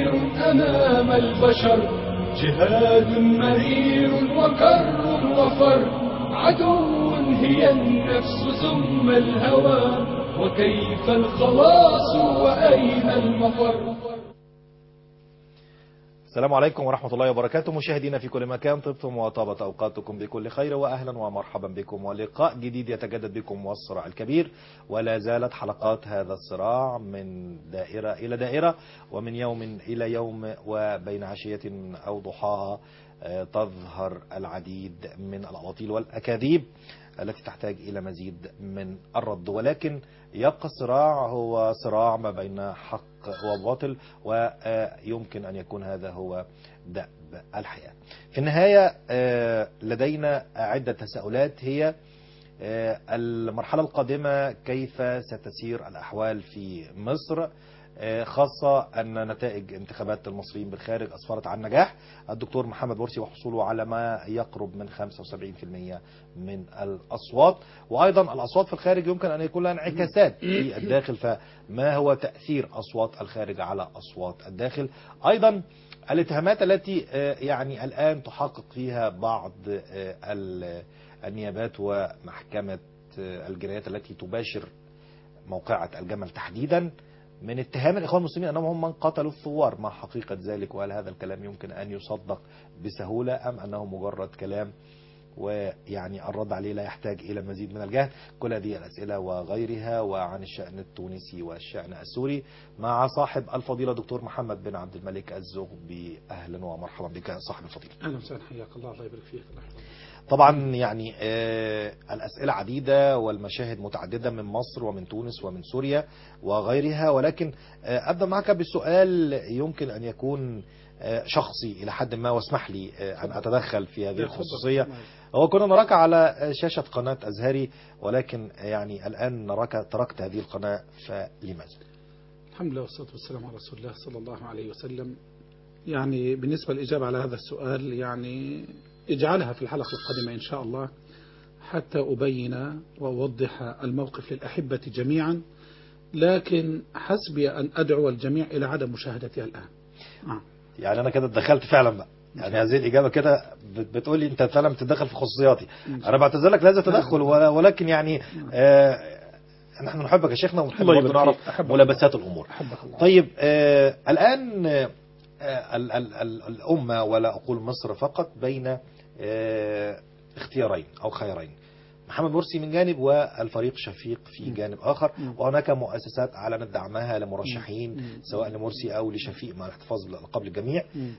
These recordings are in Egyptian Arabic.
خير أمام البشر جهاد مرير وكر وفر عدو هي النفس ثم الهوى وكيف الخلاص وأين المفر السلام عليكم ورحمة الله وبركاته مشاهدينا في كل مكان طبتم وطابت أوقاتكم بكل خير وأهلا ومرحبا بكم ولقاء جديد يتجدد بكم والصراع الكبير ولا زالت حلقات هذا الصراع من دائرة إلى دائرة ومن يوم إلى يوم وبين عشية أو ضحاها آه، تظهر العديد من الأباطيل والأكاذيب التي تحتاج إلى مزيد من الرد ولكن يبقى الصراع هو صراع ما بين حق وباطل ويمكن أن يكون هذا هو دأب الحياة في النهاية آه، لدينا عدة تساؤلات هي آه، المرحلة القادمة كيف ستسير الأحوال في مصر آه، خاصة أن نتائج انتخابات المصريين بالخارج أسفرت عن نجاح الدكتور محمد مرسي وحصوله على ما يقرب من 75% من الأصوات وأيضا الأصوات في الخارج يمكن أن يكون لها انعكاسات في الداخل فما هو تأثير أصوات الخارج على أصوات الداخل أيضا الاتهامات التي آه، يعني الآن تحقق فيها بعض آه، ال- النيابات ومحكمة آه، الجنايات التي تباشر موقعة الجمل تحديدا من اتهام الإخوان المسلمين أنهم هم من قتلوا الثوار ما حقيقة ذلك وهل هذا الكلام يمكن أن يصدق بسهولة أم أنه مجرد كلام ويعني الرد عليه لا يحتاج إلى مزيد من الجهد كل هذه الأسئلة وغيرها وعن الشأن التونسي والشأن السوري مع صاحب الفضيلة دكتور محمد بن عبد الملك الزغبي أهلا ومرحبا بك يا صاحب الفضيلة اهلا وسهلا حياك الله الله يبارك فيك الله يحفظك طبعا يعني آه، الأسئلة عديدة والمشاهد متعددة من مصر ومن تونس ومن سوريا وغيرها ولكن آه، أبدأ معك بسؤال يمكن أن يكون آه، شخصي إلى حد ما واسمح لي آه، أن أتدخل في هذه الخصوصية هو كنا نراك على شاشة قناة أزهري ولكن يعني الآن نراك تركت هذه القناة فلماذا؟ الحمد لله والصلاه والسلام على رسول الله صلى الله عليه وسلم يعني بالنسبه للاجابه على هذا السؤال يعني اجعلها في الحلقه القادمه ان شاء الله حتى ابين واوضح الموقف للاحبه جميعا لكن حسبي ان ادعو الجميع الى عدم مشاهدتها الان آه. يعني أنا كده دخلت فعلا بقى يعني هذه الإجابة كده بت- بتقول لي أنت فعلا بتتدخل في خصوصياتي أنا بعتذر لك لهذا التدخل ولا- ولكن يعني آه نحن نحبك يا شيخنا ونحب الله برضه يبارك نعرف فيك. أحبك ملابسات الأمور احبك الله طيب آه الآن آه ال ال ال الأمة ولا أقول مصر فقط بين آه اختيارين أو خيارين محمد مرسي من جانب والفريق شفيق في جانب آخر مم. وهناك مؤسسات أعلنت دعمها لمرشحين مم. سواء لمرسي أو لشفيق مع الاحتفاظ بالألقاب للجميع مم.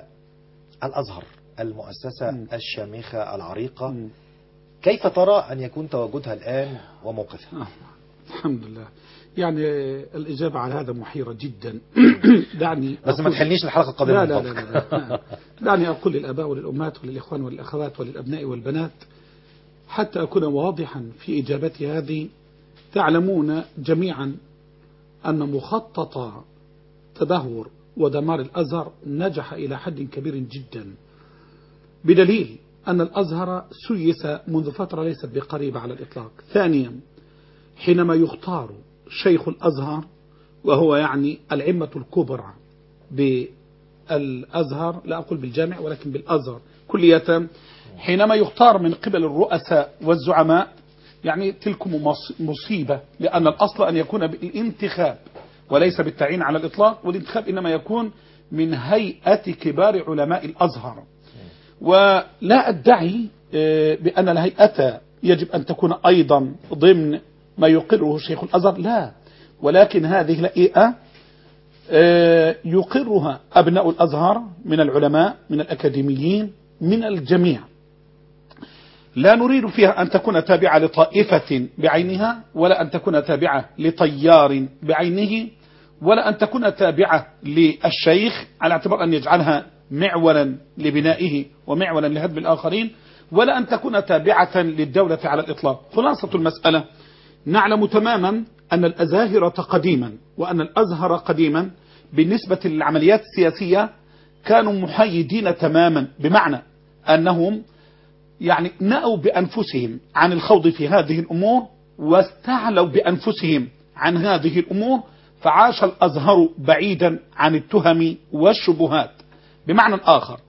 فالأزهر المؤسسة مم. الشامخة العريقة مم. كيف ترى أن يكون تواجدها الآن وموقفها آه. الحمد لله يعني الإجابة على هذا محيرة جدا دعني بس ما أقول- تحلنيش الحلقة القادمة لا لا من لا, فضلك. لا, لا. دعني أقول للآباء وللأمهات وللإخوان والأخوات وللأبناء والبنات حتى أكون واضحا في إجابتي هذه تعلمون جميعا أن مخطط تدهور ودمار الأزهر نجح إلى حد كبير جدا بدليل أن الأزهر سيس منذ فترة ليست بقريبة على الإطلاق ثانيا حينما يختار شيخ الأزهر وهو يعني العمة الكبرى بالأزهر لا أقول بالجامع ولكن بالأزهر كلية حينما يختار من قبل الرؤساء والزعماء يعني تلكم مص- مصيبة لأن الأصل أن يكون بالانتخاب وليس بالتعيين على الإطلاق والانتخاب إنما يكون من هيئة كبار علماء الأزهر ولا أدعي آه، بأن الهيئة يجب أن تكون أيضا ضمن ما يقره شيخ الأزهر لا ولكن هذه الهيئة آه، يقرها أبناء الأزهر من العلماء من الأكاديميين من الجميع لا نريد فيها أن تكون تابعة لطائفة بعينها ولا أن تكون تابعة لطيار بعينه ولا أن تكون تابعة للشيخ على اعتبار أن يجعلها معولا لبنائه ومعولا لهدم الآخرين ولا أن تكون تابعة للدولة على الإطلاق خلاصة المسألة نعلم تماما أن الأزاهرة قديما وأن الأزهر قديما بالنسبة للعمليات السياسية كانوا محيدين تماما بمعنى أنهم يعني نأوا بأنفسهم عن الخوض في هذه الأمور واستعلوا بأنفسهم عن هذه الأمور فعاش الأزهر بعيدا عن التهم والشبهات بمعنى آخر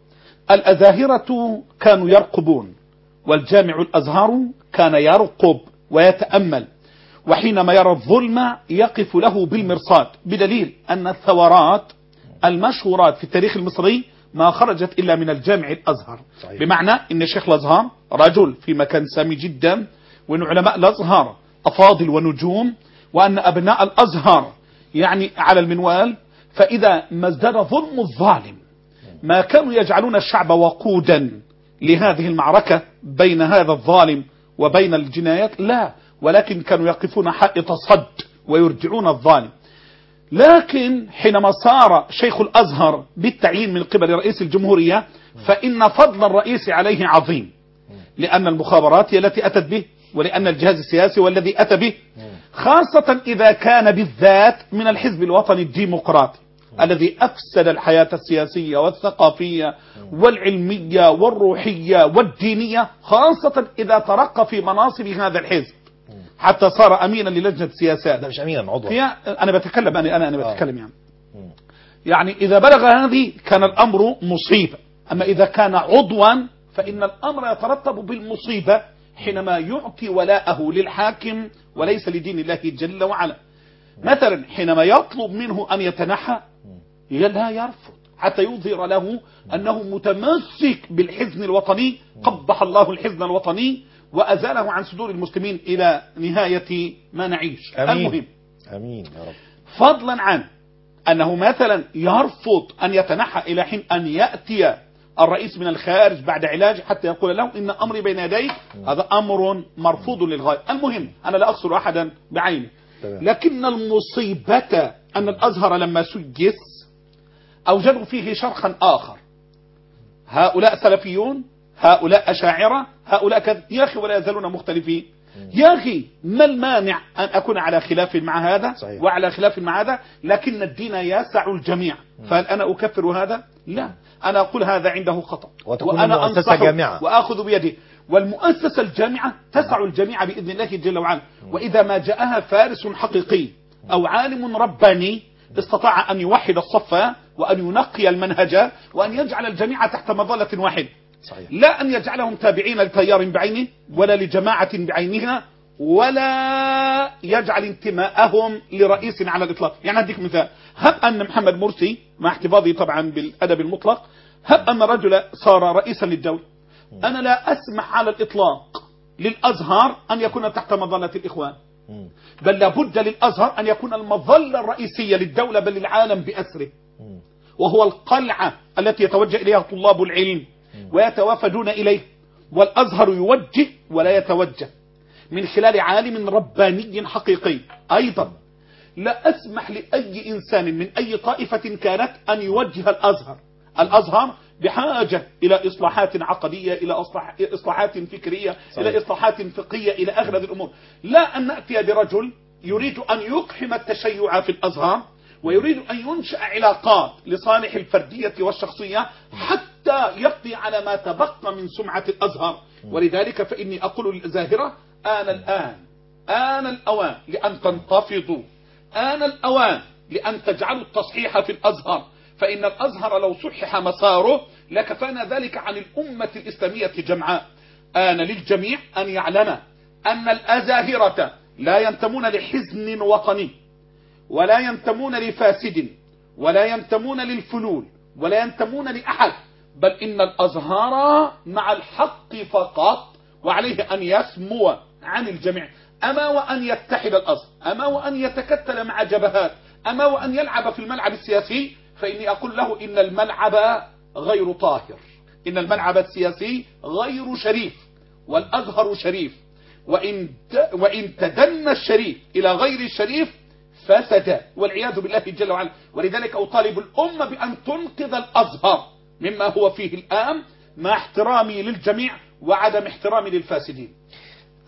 الأزاهرة كانوا يرقبون والجامع الأزهر كان يرقب ويتأمل وحينما يرى الظلم يقف له بالمرصاد بدليل أن الثورات المشهورات في التاريخ المصري ما خرجت إلا من الجامع الأزهر صحيح. بمعنى أن شيخ الأزهر رجل في مكان سامي جدا وأن علماء الأزهر أفاضل ونجوم وأن أبناء الأزهر يعني على المنوال فإذا ما ازداد ظلم الظالم ما كانوا يجعلون الشعب وقودا لهذه المعركة بين هذا الظالم وبين الجنايات لا ولكن كانوا يقفون حائط صد ويرجعون الظالم لكن حينما صار شيخ الأزهر بالتعيين من قبل رئيس الجمهورية فإن فضل الرئيس عليه عظيم لأن المخابرات هي التي أتت به ولأن الجهاز السياسي والذي أتى به خاصة إذا كان بالذات من الحزب الوطني الديمقراطي الذي أفسد الحياة السياسية والثقافية والعلمية والروحية والدينية خاصة إذا ترقى في مناصب هذا الحزب حتى صار أمينا للجنة السياسات ده مش امينا عضو هي أنا بتكلم أنا أنا, أنا بتكلم يعني مم. يعني إذا بلغ هذه كان الأمر مصيبة أما إذا كان عضوا فإن الأمر يترتب بالمصيبة حينما يعطي ولاءه للحاكم وليس لدين الله جل وعلا مثلا حينما يطلب منه أن يتنحى لا يرفض حتى يظهر له أنه متمسك بالحزن الوطني قبح الله الحزن الوطني وأزاله عن صدور المسلمين إلى نهاية ما نعيش امين المهم امين يا رب فضلا عن أنه مثلا يرفض أن يتنحى إلى حين أن يأتي الرئيس من الخارج بعد علاج حتى يقول له إن أمري بين يديك هذا أمر مرفوض للغاية المهم أنا لا أقصر أحدا بعينه تمام. لكن المصيبة أن الأزهر لما سجس أوجدوا فيه شرخا آخر هؤلاء سلفيون هؤلاء أشاعرة هؤلاء كذا يا أخي ولا يزالون مختلفين يا أخي ما المانع أن أكون على خلاف مع هذا صحيح. وعلى خلاف مع هذا لكن الدين يسع الجميع فهل أنا أكفر هذا لا أنا أقول هذا عنده خطأ وتكون وأنا المؤسسة أنصحه جامعة. وآخذ بيده والمؤسسة الجامعة تسع الجميع بإذن الله جل وعلا وإذا ما جاءها فارس حقيقي أو عالم رباني استطاع أن يوحد الصف وأن ينقي المنهج وأن يجعل الجميع تحت مظلة واحدة صحيح لا أن يجعلهم تابعين لتيار بعينه ولا لجماعة بعينها ولا يجعل انتماءهم لرئيس على الإطلاق يعني أديك مثال هب أن محمد مرسي مع احتفاظي طبعا بالأدب المطلق هب أن رجل صار رئيسا للدولة أنا لا أسمح على الإطلاق للأزهر أن يكون تحت مظلة الإخوان مم. بل لابد للأزهر أن يكون المظلة الرئيسية للدولة بل للعالم بأسره مم. وهو القلعة التي يتوجه إليها طلاب العلم ويتوافدون إليه والأزهر يوجه ولا يتوجه من خلال عالم رباني حقيقي أيضا لا أسمح لأي إنسان من أي طائفة كانت أن يوجه الأزهر الأزهر بحاجة إلى إصلاحات عقدية إلى إصلاح- إصلاحات فكرية صحيح. إلى إصلاحات فقهية إلى آخر هذه الأمور لا أن نأتي برجل يريد أن يقحم التشيع في الأزهر ويريد أن ينشأ علاقات لصالح الفردية والشخصية حتى يقضي على ما تبقى من سمعة الأزهر ولذلك فإني أقول للزاهرة آن الآن آن الأوان لأن تنتفضوا آن الأوان لأن تجعلوا التصحيح في الأزهر فإن الأزهر لو صحح مساره لكفانا ذلك عن الأمة الإسلامية جمعاء آن للجميع أن يعلم أن الأزاهرة لا ينتمون لحزن وطني ولا ينتمون لفاسد ولا ينتمون للفلول ولا ينتمون لأحد بل إن الأزهار مع الحق فقط وعليه أن يسمو عن الجميع أما وأن يتحد الأزهر أما وأن يتكتل مع جبهات أما وأن يلعب في الملعب السياسي فإني أقول له إن الملعب غير طاهر إن الملعب السياسي غير شريف والأزهر شريف وإن, وإن تدنى الشريف إلى غير الشريف فسد والعياذ بالله جل وعلا ولذلك أطالب الأمة بأن تنقذ الأزهر مما هو فيه الآن مع احترامي للجميع وعدم احترامي للفاسدين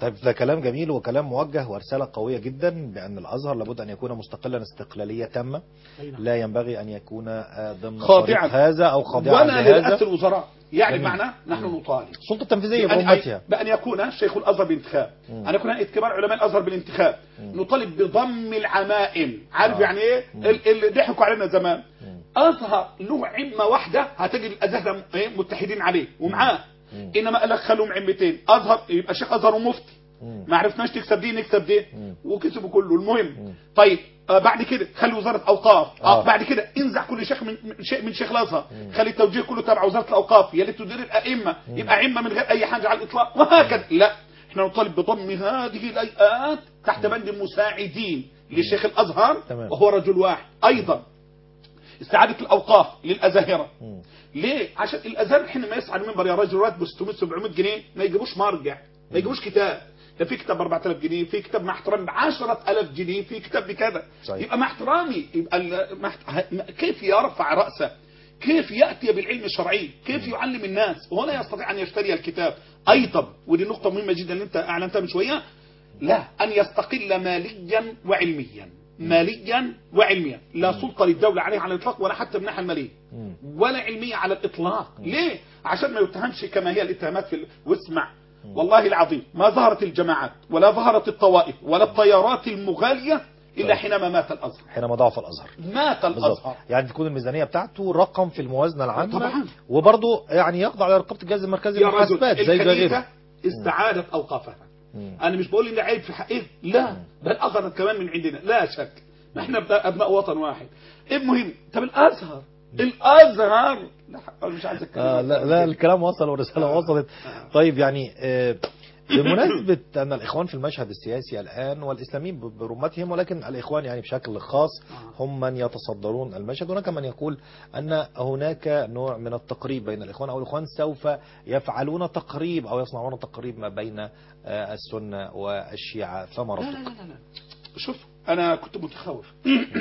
طيب ده كلام جميل وكلام موجه ورسالة قوية جدا بأن الأزهر لابد أن يكون مستقلا استقلالية تامة لا ينبغي أن يكون آه، ضمن خاضعاً. طريق هذا أو خاضعا ولا لهذا لرئاسة الوزراء يعني جميل. معناه نحن نطالب السلطة التنفيذية بأن, بأمتها بأن يكون شيخ الأزهر بالانتخاب أن يكون هيئة كبار علماء الأزهر بالانتخاب نطالب بضم العمائم عارف آه. يعني إيه ال- اللي ضحكوا علينا زمان أزهر له عمة واحدة هتجد الأزهر إيه؟ متحدين عليه ومعاه إنما قال لك خلوهم عمتين أزهر يبقى شيخ أزهر ومفتي مم. ما عرفناش تكسب دي نكسب دي مم. وكسبوا كله المهم طيب آه بعد كده خلي وزاره اوقاف آه. آه. بعد كده انزع كل شيخ من من شيء من شيخ الازهر خلي التوجيه كله تبع وزاره الاوقاف هي اللي تدير الائمه يبقى عمه من غير اي حاجه على الاطلاق وهكذا لا احنا نطالب بضم هذه الهيئات تحت بند المساعدين لشيخ الازهر تمام. وهو رجل واحد ايضا استعاده الاوقاف للازاهره مم. ليه؟ عشان الازهر حين ما يصعد المنبر يا راجل راتبه 600 700 جنيه ما يجيبوش مرجع ما يجيبوش كتاب ده في كتاب ب 4000 جنيه في كتاب مع احترامي ب 10000 جنيه في كتاب بكذا صحيح. يبقى مع احترامي يبقى ال- مع احت- ه- كيف يرفع راسه كيف ياتي بالعلم الشرعي كيف يعلم الناس وهو لا يستطيع ان يشتري الكتاب ايضا ودي نقطه مهمه جدا اللي انت اعلنتها من شويه لا ان يستقل ماليا وعلميا ماليا وعلميا لا سلطه للدوله عليه على الاطلاق ولا حتى من الناحيه الماليه مم. ولا علمية على الإطلاق ليه؟ عشان ما يتهمش كما هي الاتهامات في ال... واسمع والله العظيم ما ظهرت الجماعات ولا ظهرت الطوائف ولا الطيارات المغالية إلا طيب. حينما مات الأزهر حينما ضعف الأزهر مات بالظبط الأزهر يعني تكون الميزانية بتاعته رقم في الموازنة العامة طبعاً. وبرضه يعني يخضع لرقابة الجهاز المركزي يا رجل للمحاسبات زي الكنيسة غيره استعادت أوقافها مم. أنا مش بقول إن ده عيب في حقه لا بل أخذت كمان من عندنا لا شك ما احنا أبناء, أبناء وطن واحد المهم طب الأزهر الأزهر لا أنا مش عايز أتكلم آه لا, لا الكلام وصل والرسالة آه. وصلت آه. طيب يعني آه بمناسبة أن الإخوان في المشهد السياسي الآن والإسلاميين ب- برمتهم ولكن الإخوان يعني بشكل خاص آه. هم من يتصدرون المشهد هناك من يقول أن هناك نوع من التقريب بين الإخوان أو الإخوان سوف يفعلون تقريب أو يصنعون تقريب ما بين آه، السنة والشيعة فما لا لا ردك؟ لا لا شوف انا كنت متخوف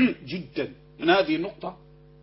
جدا من هذه النقطة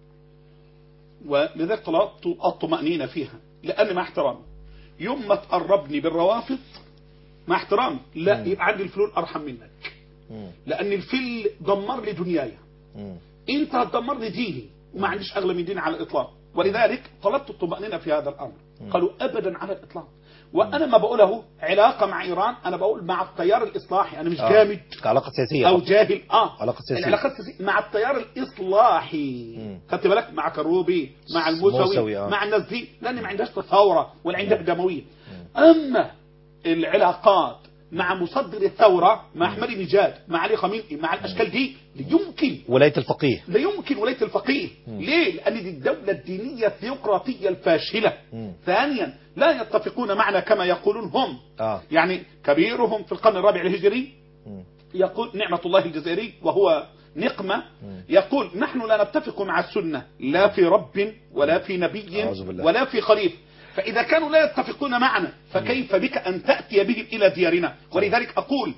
ولذلك طلبت الطمأنينة فيها لأن مع احترامي يوم ما تقربني بالروافض مع احترامي لا مم. يبقى عندي الفلول أرحم منك مم. لأن الفل دمر لي دنياي مم. انت هتدمر لي ديني وما عنديش اغلى من ديني على الاطلاق ولذلك طلبت الطمأنينة في هذا الامر قالوا ابدا على الاطلاق وانا ما بقوله علاقه مع ايران انا بقول مع التيار الاصلاحي انا مش آه. جامد كعلاقة سياسية او فقط. جاهل اه علاقة سياسية. العلاقات السياسية مع التيار الاصلاحي مم. خدت بالك مع كروبي مع موسوي، الموسوي آه. مع الناس دي لان ما عندهاش ثوره ولا عندها دمويه اما العلاقات مع مصدر الثوره مع احمد نجاد مع علي خميني مع الاشكال دي يمكن ولاية الفقيه لا يمكن ولايه الفقيه ليه لان دي الدوله الدينيه الثيوقراطيه الفاشله مم. ثانيا لا يتفقون معنا كما يقولون هم آه. يعني كبيرهم في القرن الرابع الهجري مم. يقول نعمة الله الجزائري وهو نقمة يقول نحن لا نتفق مع السنة لا في رب ولا في نبي أعوذ بالله. ولا في خليفة فإذا كانوا لا يتفقون معنا فكيف بك أن تأتي بهم إلى ديارنا ولذلك أقول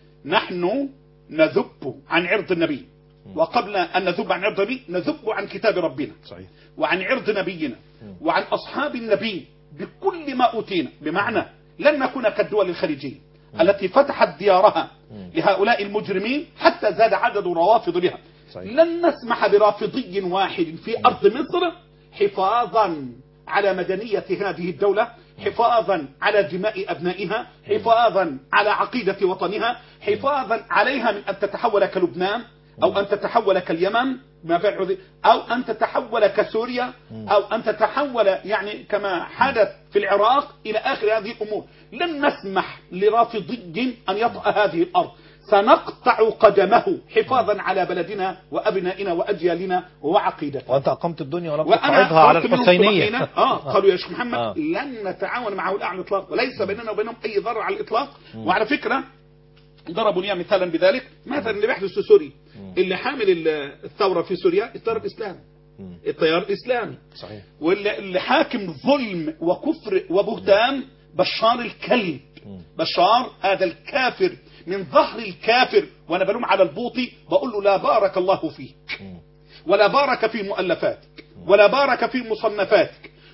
نحن نذب عن عرض النبي وقبل أن نذب عن عرض النبي نذب عن كتاب ربنا صحيح وعن عرض نبينا وعن أصحاب النبي بكل ما أوتينا بمعنى لن نكون كالدول الخليجية التي فتحت ديارها لهؤلاء المجرمين حتى زاد عدد روافض بها صحيح. لن نسمح برافضي واحد في أرض مصر حفاظا على مدنية هذه الدولة حفاظا على دماء أبنائها حفاظا على عقيدة وطنها حفاظا عليها من أن تتحول كلبنان أو أن تتحول كاليمن ما فعل عذي- أو أن تتحول كسوريا أو أن تتحول يعني كما حدث في العراق إلى آخر هذه الأمور لن نسمح لرافضي أن يطأ هذه الأرض سنقطع قدمه حفاظا على بلدنا وأبنائنا وأجيالنا وعقيدتنا وأنت أقمت الدنيا ولم وانا تقعدها على طلبت منهم الحسينية طمأنينة. اه قالوا يا شيخ محمد آه. لن نتعاون مع هؤلاء على الاطلاق وليس بيننا وبينهم اي ضرر على الاطلاق وعلى فكره ضربوا لي مثالا بذلك مثلا اللي بيحدث في سوريا اللي حامل ال- الثوره في سوريا التيار الاسلامي مم. التيار الاسلامي صحيح واللي اللي حاكم ظلم وكفر وبهتان بشار الكلب مم. بشار هذا الكافر من ظهر الكافر وانا بلوم على البوطي بقول له لا بارك الله فيك مم. ولا بارك في مؤلفاتك ولا بارك في مصنفاتك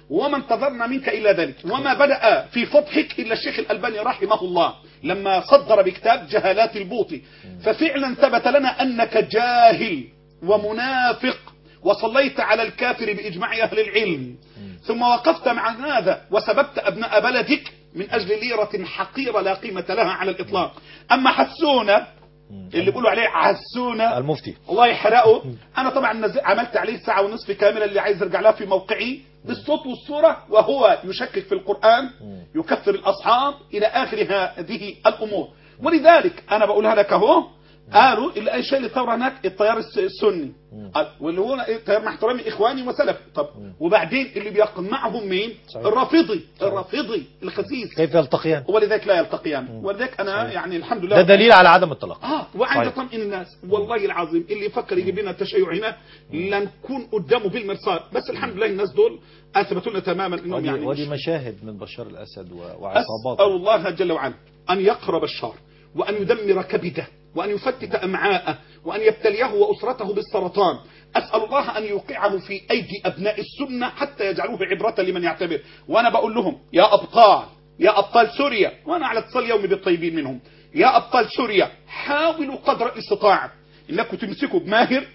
وما انتظرنا منك إلا ذلك وما بدأ في فضحك إلا الشيخ الألباني رحمه الله لما صدر بكتاب جهالات البوطي ففعلا ثبت لنا أنك جاهل ومنافق وصليت على الكافر بإجماع أهل العلم ثم وقفت مع هذا وسببت أبناء بلدك من أجل ليرة حقيرة لا قيمة لها على الإطلاق أما حسونة اللي بيقولوا عليه حسونة المفتي الله يحرقه انا طبعا نزل عملت عليه ساعه ونصف كامله اللي عايز يرجع لها في موقعي بالصوت والصوره وهو يشكك في القران يكفر الاصحاب الى اخر هذه الامور ولذلك انا بقولها لك اهو قالوا اللي اي شيء للثوره هناك التيار الس- السني قال- واللي هو التيار مع احترامي اخواني وسلف طب وبعدين اللي بيقمعهم مين صحيح. الرافضي الرافضي الخسيس كيف يلتقيان ولذلك لا يلتقيان ولذلك انا يعني الحمد لله ده دليل على عدم الطلاق اه وعند صحيح. طمئن الناس والله العظيم اللي يفكر يجيب لنا التشيع هنا لنكون قدامه بالمرصاد بس الحمد لله الناس دول اثبتوا لنا تماما انهم ودي, يعني ودي مش- مشاهد من بشار الأسد و- اسال وعصاباته الله جل وعلا ان يقرب بشار وان يدمر كبده وان يفتت امعاءه وان يبتليه واسرته بالسرطان اسال الله ان يوقعه في ايدي ابناء السنه حتى يجعلوه عبره لمن يعتبر وانا بقول لهم يا ابطال يا ابطال سوريا وانا على اتصال يومي بالطيبين منهم يا ابطال سوريا حاولوا قدر الاستطاعه انكم تمسكوا بماهر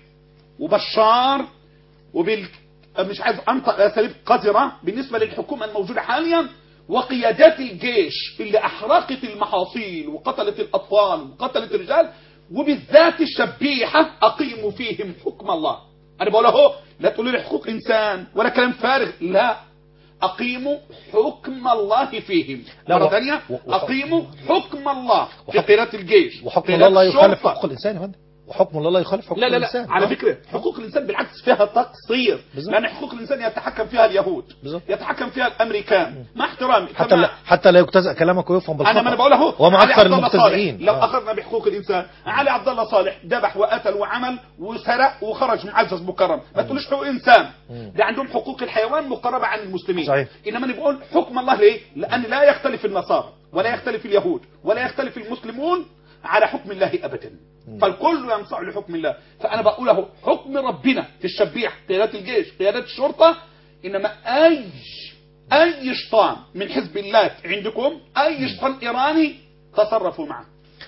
وبشار وبال مش عايز انطق اساليب قذره بالنسبه للحكومه الموجوده حاليا وقيادات الجيش اللي احرقت المحاصيل وقتلت الاطفال وقتلت الرجال وبالذات الشبيحه اقيموا فيهم حكم الله انا بقول اهو لا تقولوا لي حقوق انسان ولا كلام فارغ لا اقيموا حكم الله فيهم لا، مره و- ثانيه و- و- اقيموا حكم الله في وحكم- قيادات الجيش وحكم قيادات الله لا يخالف الشرطة. حقوق الإنسان يا فندم وحكم الله لا يخالف حقوق لا لا الإنسان لا على آه. فكرة حقوق الإنسان بالعكس فيها تقصير بالظبط. لأن حقوق الإنسان يتحكم فيها اليهود بالظبط. يتحكم فيها الأمريكان مع احترامي حتى كما لا حتى لا يجتزأ كلامك ويفهم بالخطأ أنا ما أنا بقول أهو وما علي أكثر عبد الله صالح المبتدئين لو آه. أخذنا بحقوق الإنسان علي عبد الله صالح ذبح وقتل وعمل وسرق وخرج معزز مكرم ما تقولوش حقوق إنسان ده عندهم حقوق الحيوان مقربة عن المسلمين صحيح. إنما أنا بقول حكم الله ليه لأن لا يختلف النصارى ولا يختلف اليهود ولا يختلف المسلمون على حكم الله أبدا فالكل ينصاع لحكم الله فأنا بقول له حكم ربنا في الشبيح قيادات الجيش قيادات الشرطة إنما أي أي شيطان من حزب الله عندكم أي شيطان إيراني تصرفوا معه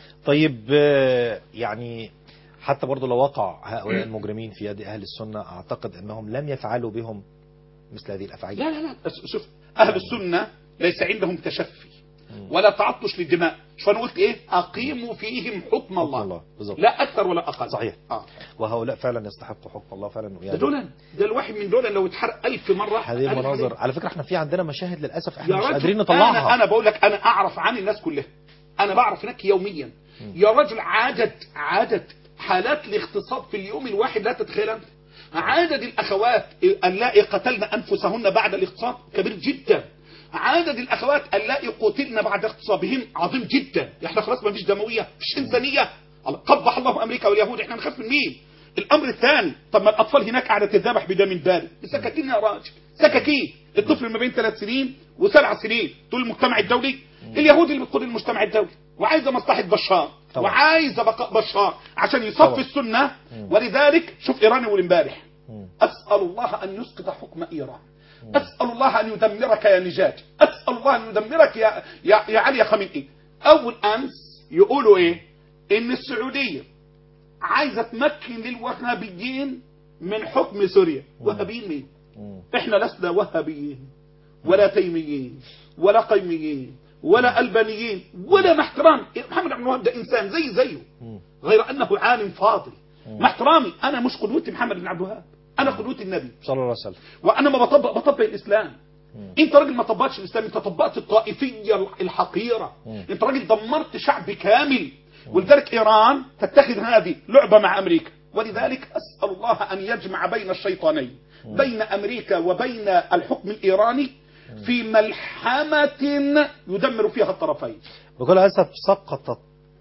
طيب آه، يعني حتى برضو لو وقع هؤلاء المجرمين في يد أهل السنة أعتقد أنهم لم يفعلوا بهم مثل هذه الأفعال لا لا لا بس شوف أهل السنة ليس عندهم تشفي ولا تعطش للدماء فأنا قلت إيه أقيموا فيهم حكم الله, الله، بالظبط. لا أكثر ولا أقل صحيح. آه. وهؤلاء فعلا يستحقوا حكم الله فعلا ده يعني دول ده الواحد من دول لو اتحرق ألف مرة هذه ألف المناظر عليه. على فكرة احنا في عندنا مشاهد للأسف يا احنا مش رجل قادرين أنا, نطلعها أنا بقول لك أنا أعرف عن الناس كلها أنا بعرف هناك يوميا يا رجل عدد عدد حالات الاغتصاب في اليوم الواحد لا تتخيل أنت عدد الأخوات اللائي قتلن أنفسهن بعد الاغتصاب كبير جدا عدد الأخوات اللائي قتلن بعد اغتصابهم عظيم جدا احنا خلاص ما فيش دموية فيش إنسانية الله قبح الله أمريكا واليهود احنا نخاف من مين الأمر الثاني طب ما الأطفال هناك قاعدة تذبح بدم بارد سكاكين يا راجل سكاكين الطفل ما بين ثلاث سنين وسبع سنين تقول المجتمع الدولي اليهود اللي بتقول المجتمع الدولي وعايزه مصلحه بشار طبعا. وعايزه بقاء بشار عشان طبعا. يصفي السنه ولذلك شوف ايران اول امبارح اسال الله ان يسقط حكم ايران اسال الله ان يدمرك يا نجاة اسال الله ان يدمرك يا يا, يا علي خامنئي اول امس يقولوا ايه ان السعوديه عايزه تمكن للوهابيين من حكم سوريا وهابيين مين احنا لسنا وهابيين ولا تيميين ولا قيميين ولا ألبانيين ولا مع احترامي محمد عبد الوهاب ده إنسان زي زيه غير أنه عالم فاضل مع احترامي أنا مش قدوتي محمد بن عبد الوهاب أنا قدوتي النبي صلى الله عليه وسلم وأنا ما بطبق بطبق الإسلام انت راجل ما طبقتش الاسلام انت طبقت الطائفيه الحقيره انت راجل دمرت شعب كامل ولذلك ايران تتخذ هذه لعبه مع امريكا ولذلك اسال الله ان يجمع بين الشيطانين بين امريكا وبين الحكم الايراني في ملحمه يدمر فيها الطرفين بكل أسف سقطت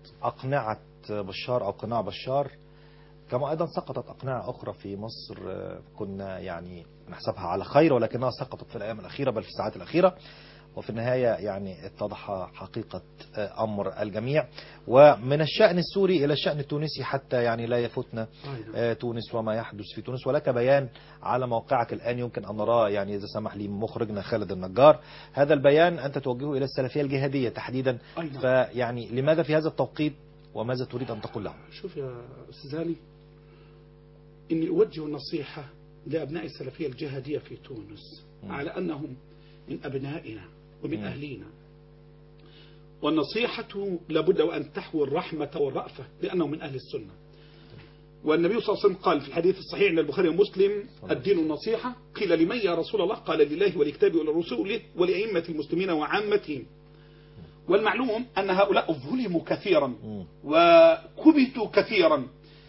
أقنعة بشار أو قناع بشار كما أيضا سقطت أقنعة أخرى في مصر آه، كنا يعني نحسبها على خير ولكنها سقطت في الأيام الأخيرة بل في الساعات الأخيرة وفي النهاية يعني اتضح حقيقة آه، أمر الجميع ومن الشأن السوري إلى الشأن التونسي حتى يعني لا يفوتنا آه، تونس وما يحدث في تونس ولك بيان على موقعك الآن يمكن أن نراه يعني إذا سمح لي مخرجنا خالد النجار هذا البيان أنت توجهه إلى السلفية الجهادية تحديدا أي نعم. فيعني لماذا في هذا التوقيت وماذا تريد أن تقول لهم شوف يا أستاذ علي إني أوجه النصيحة لأبناء السلفية الجهادية في تونس مم. على أنهم من أبنائنا ومن مم. أهلينا والنصيحة لابد وأن تحوي الرحمة والرأفة لأنهم من أهل السنة والنبي صلى الله عليه وسلم قال في الحديث الصحيح عند البخاري ومسلم الدين النصيحة قيل لمن يا رسول الله قال لله ولكتابه ولرسوله ولأئمة المسلمين وعامتهم والمعلوم أن هؤلاء ظلموا كثيرا مم. وكبتوا كثيرا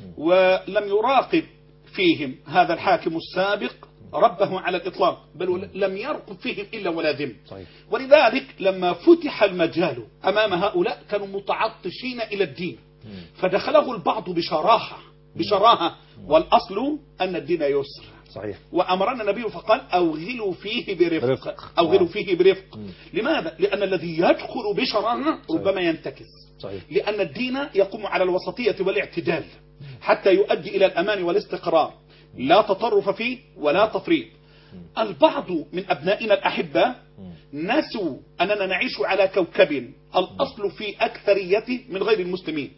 ولم يراقب فيهم هذا الحاكم السابق ربه على الإطلاق بل لم يرقب فيهم إلا ولا ذم صحيح ولذلك لما فتح المجال أمام هؤلاء كانوا متعطشين إلى الدين مم. فدخله البعض بشراهة بشراهة والأصل أن الدين يسر صحيح وأمرنا النبي فقال أوغلوا فيه برفق برفق. أوغلوا نعم. فيه برفق مم. لماذا؟ لأن الذي يدخل بشراهة ربما ينتكس صحيح لأن الدين يقوم على الوسطية والاعتدال حتى يؤدي إلى الأمان والاستقرار لا تطرف فيه ولا تفريط البعض من أبنائنا الأحبة مم. نسوا أننا نعيش على كوكب الأصل في أكثريته من غير المسلمين